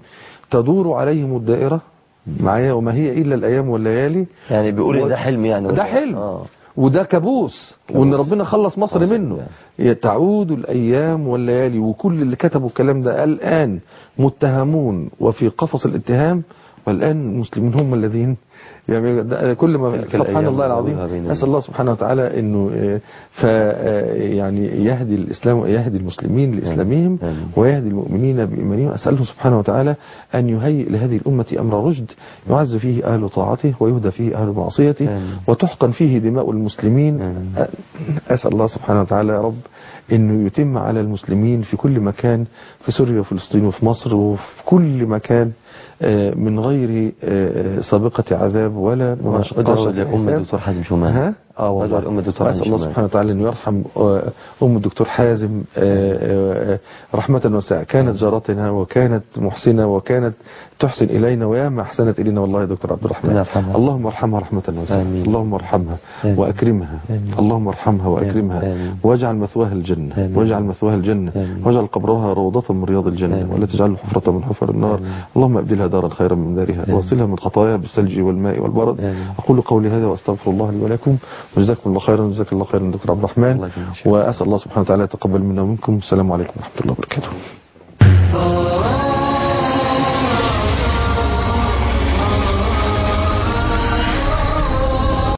Speaker 1: تدور عليهم الدائرة معايا وما هي إلا الأيام والليالي
Speaker 2: يعني بيقول إن ده حلم يعني
Speaker 1: ده حلم وده كابوس وان ربنا خلص مصر منه تعود الايام والليالي وكل اللي كتبوا الكلام ده الان متهمون وفي قفص الاتهام والان المسلمين هم الذين يعني ده كل ما
Speaker 2: تلك
Speaker 1: سبحان
Speaker 2: الأيام
Speaker 1: الله
Speaker 2: نداولها
Speaker 1: العظيم
Speaker 2: بين
Speaker 1: نسال الله سبحانه وتعالى انه آه، ف آه، يعني يهدي الاسلام ويهدي المسلمين لاسلامهم ويهدي المؤمنين بايمانهم اساله سبحانه وتعالى ان يهيئ لهذه الامه امر رشد يعز فيه اهل طاعته ويهدى فيه اهل معصيته وتحقن فيه دماء المسلمين آه، اسال الله سبحانه وتعالى يا رب انه يتم على المسلمين في كل مكان في سوريا وفلسطين وفي مصر وفي كل مكان آه، من غير آه، سابقة عذاب ولا
Speaker 2: ادعو
Speaker 1: مناقشة
Speaker 2: لأم
Speaker 1: حساب.
Speaker 2: الدكتور حازم شومان
Speaker 1: ها؟ اه والله
Speaker 2: ادعو لأم الدكتور حازم
Speaker 1: أسأل الله
Speaker 2: شومان
Speaker 1: سبحانه وتعالى أن يرحم آه، أم الدكتور حازم آه، آه، رحمة واسعة كانت جارتنا وكانت محسنة وكانت تحسن إلينا وياما أحسنت إلينا والله يا دكتور عبد الرحمن
Speaker 2: يرحمها.
Speaker 1: اللهم ارحمها رحمة واسعة
Speaker 2: آمين.
Speaker 1: اللهم ارحمها
Speaker 2: آمين.
Speaker 1: وأكرمها
Speaker 2: آمين.
Speaker 1: اللهم ارحمها وأكرمها
Speaker 2: آمين.
Speaker 1: واجعل مثواها الجنة
Speaker 2: آمين.
Speaker 1: واجعل مثواها الجنة
Speaker 2: آمين.
Speaker 1: واجعل قبرها روضة من رياض الجنة ولا تجعله حفرة من حفر النار اللهم ابدلها دارا خيرا من دارها واصلها من خطاياها بالثلج والماء والبرد أقول قولي هذا وأستغفر الله لي ولكم وجزاكم الله خيرا وجزاك الله خيرا دكتور عبد الرحمن وأسأل الله سبحانه وتعالى يتقبل منا ومنكم السلام عليكم ورحمة الله وبركاته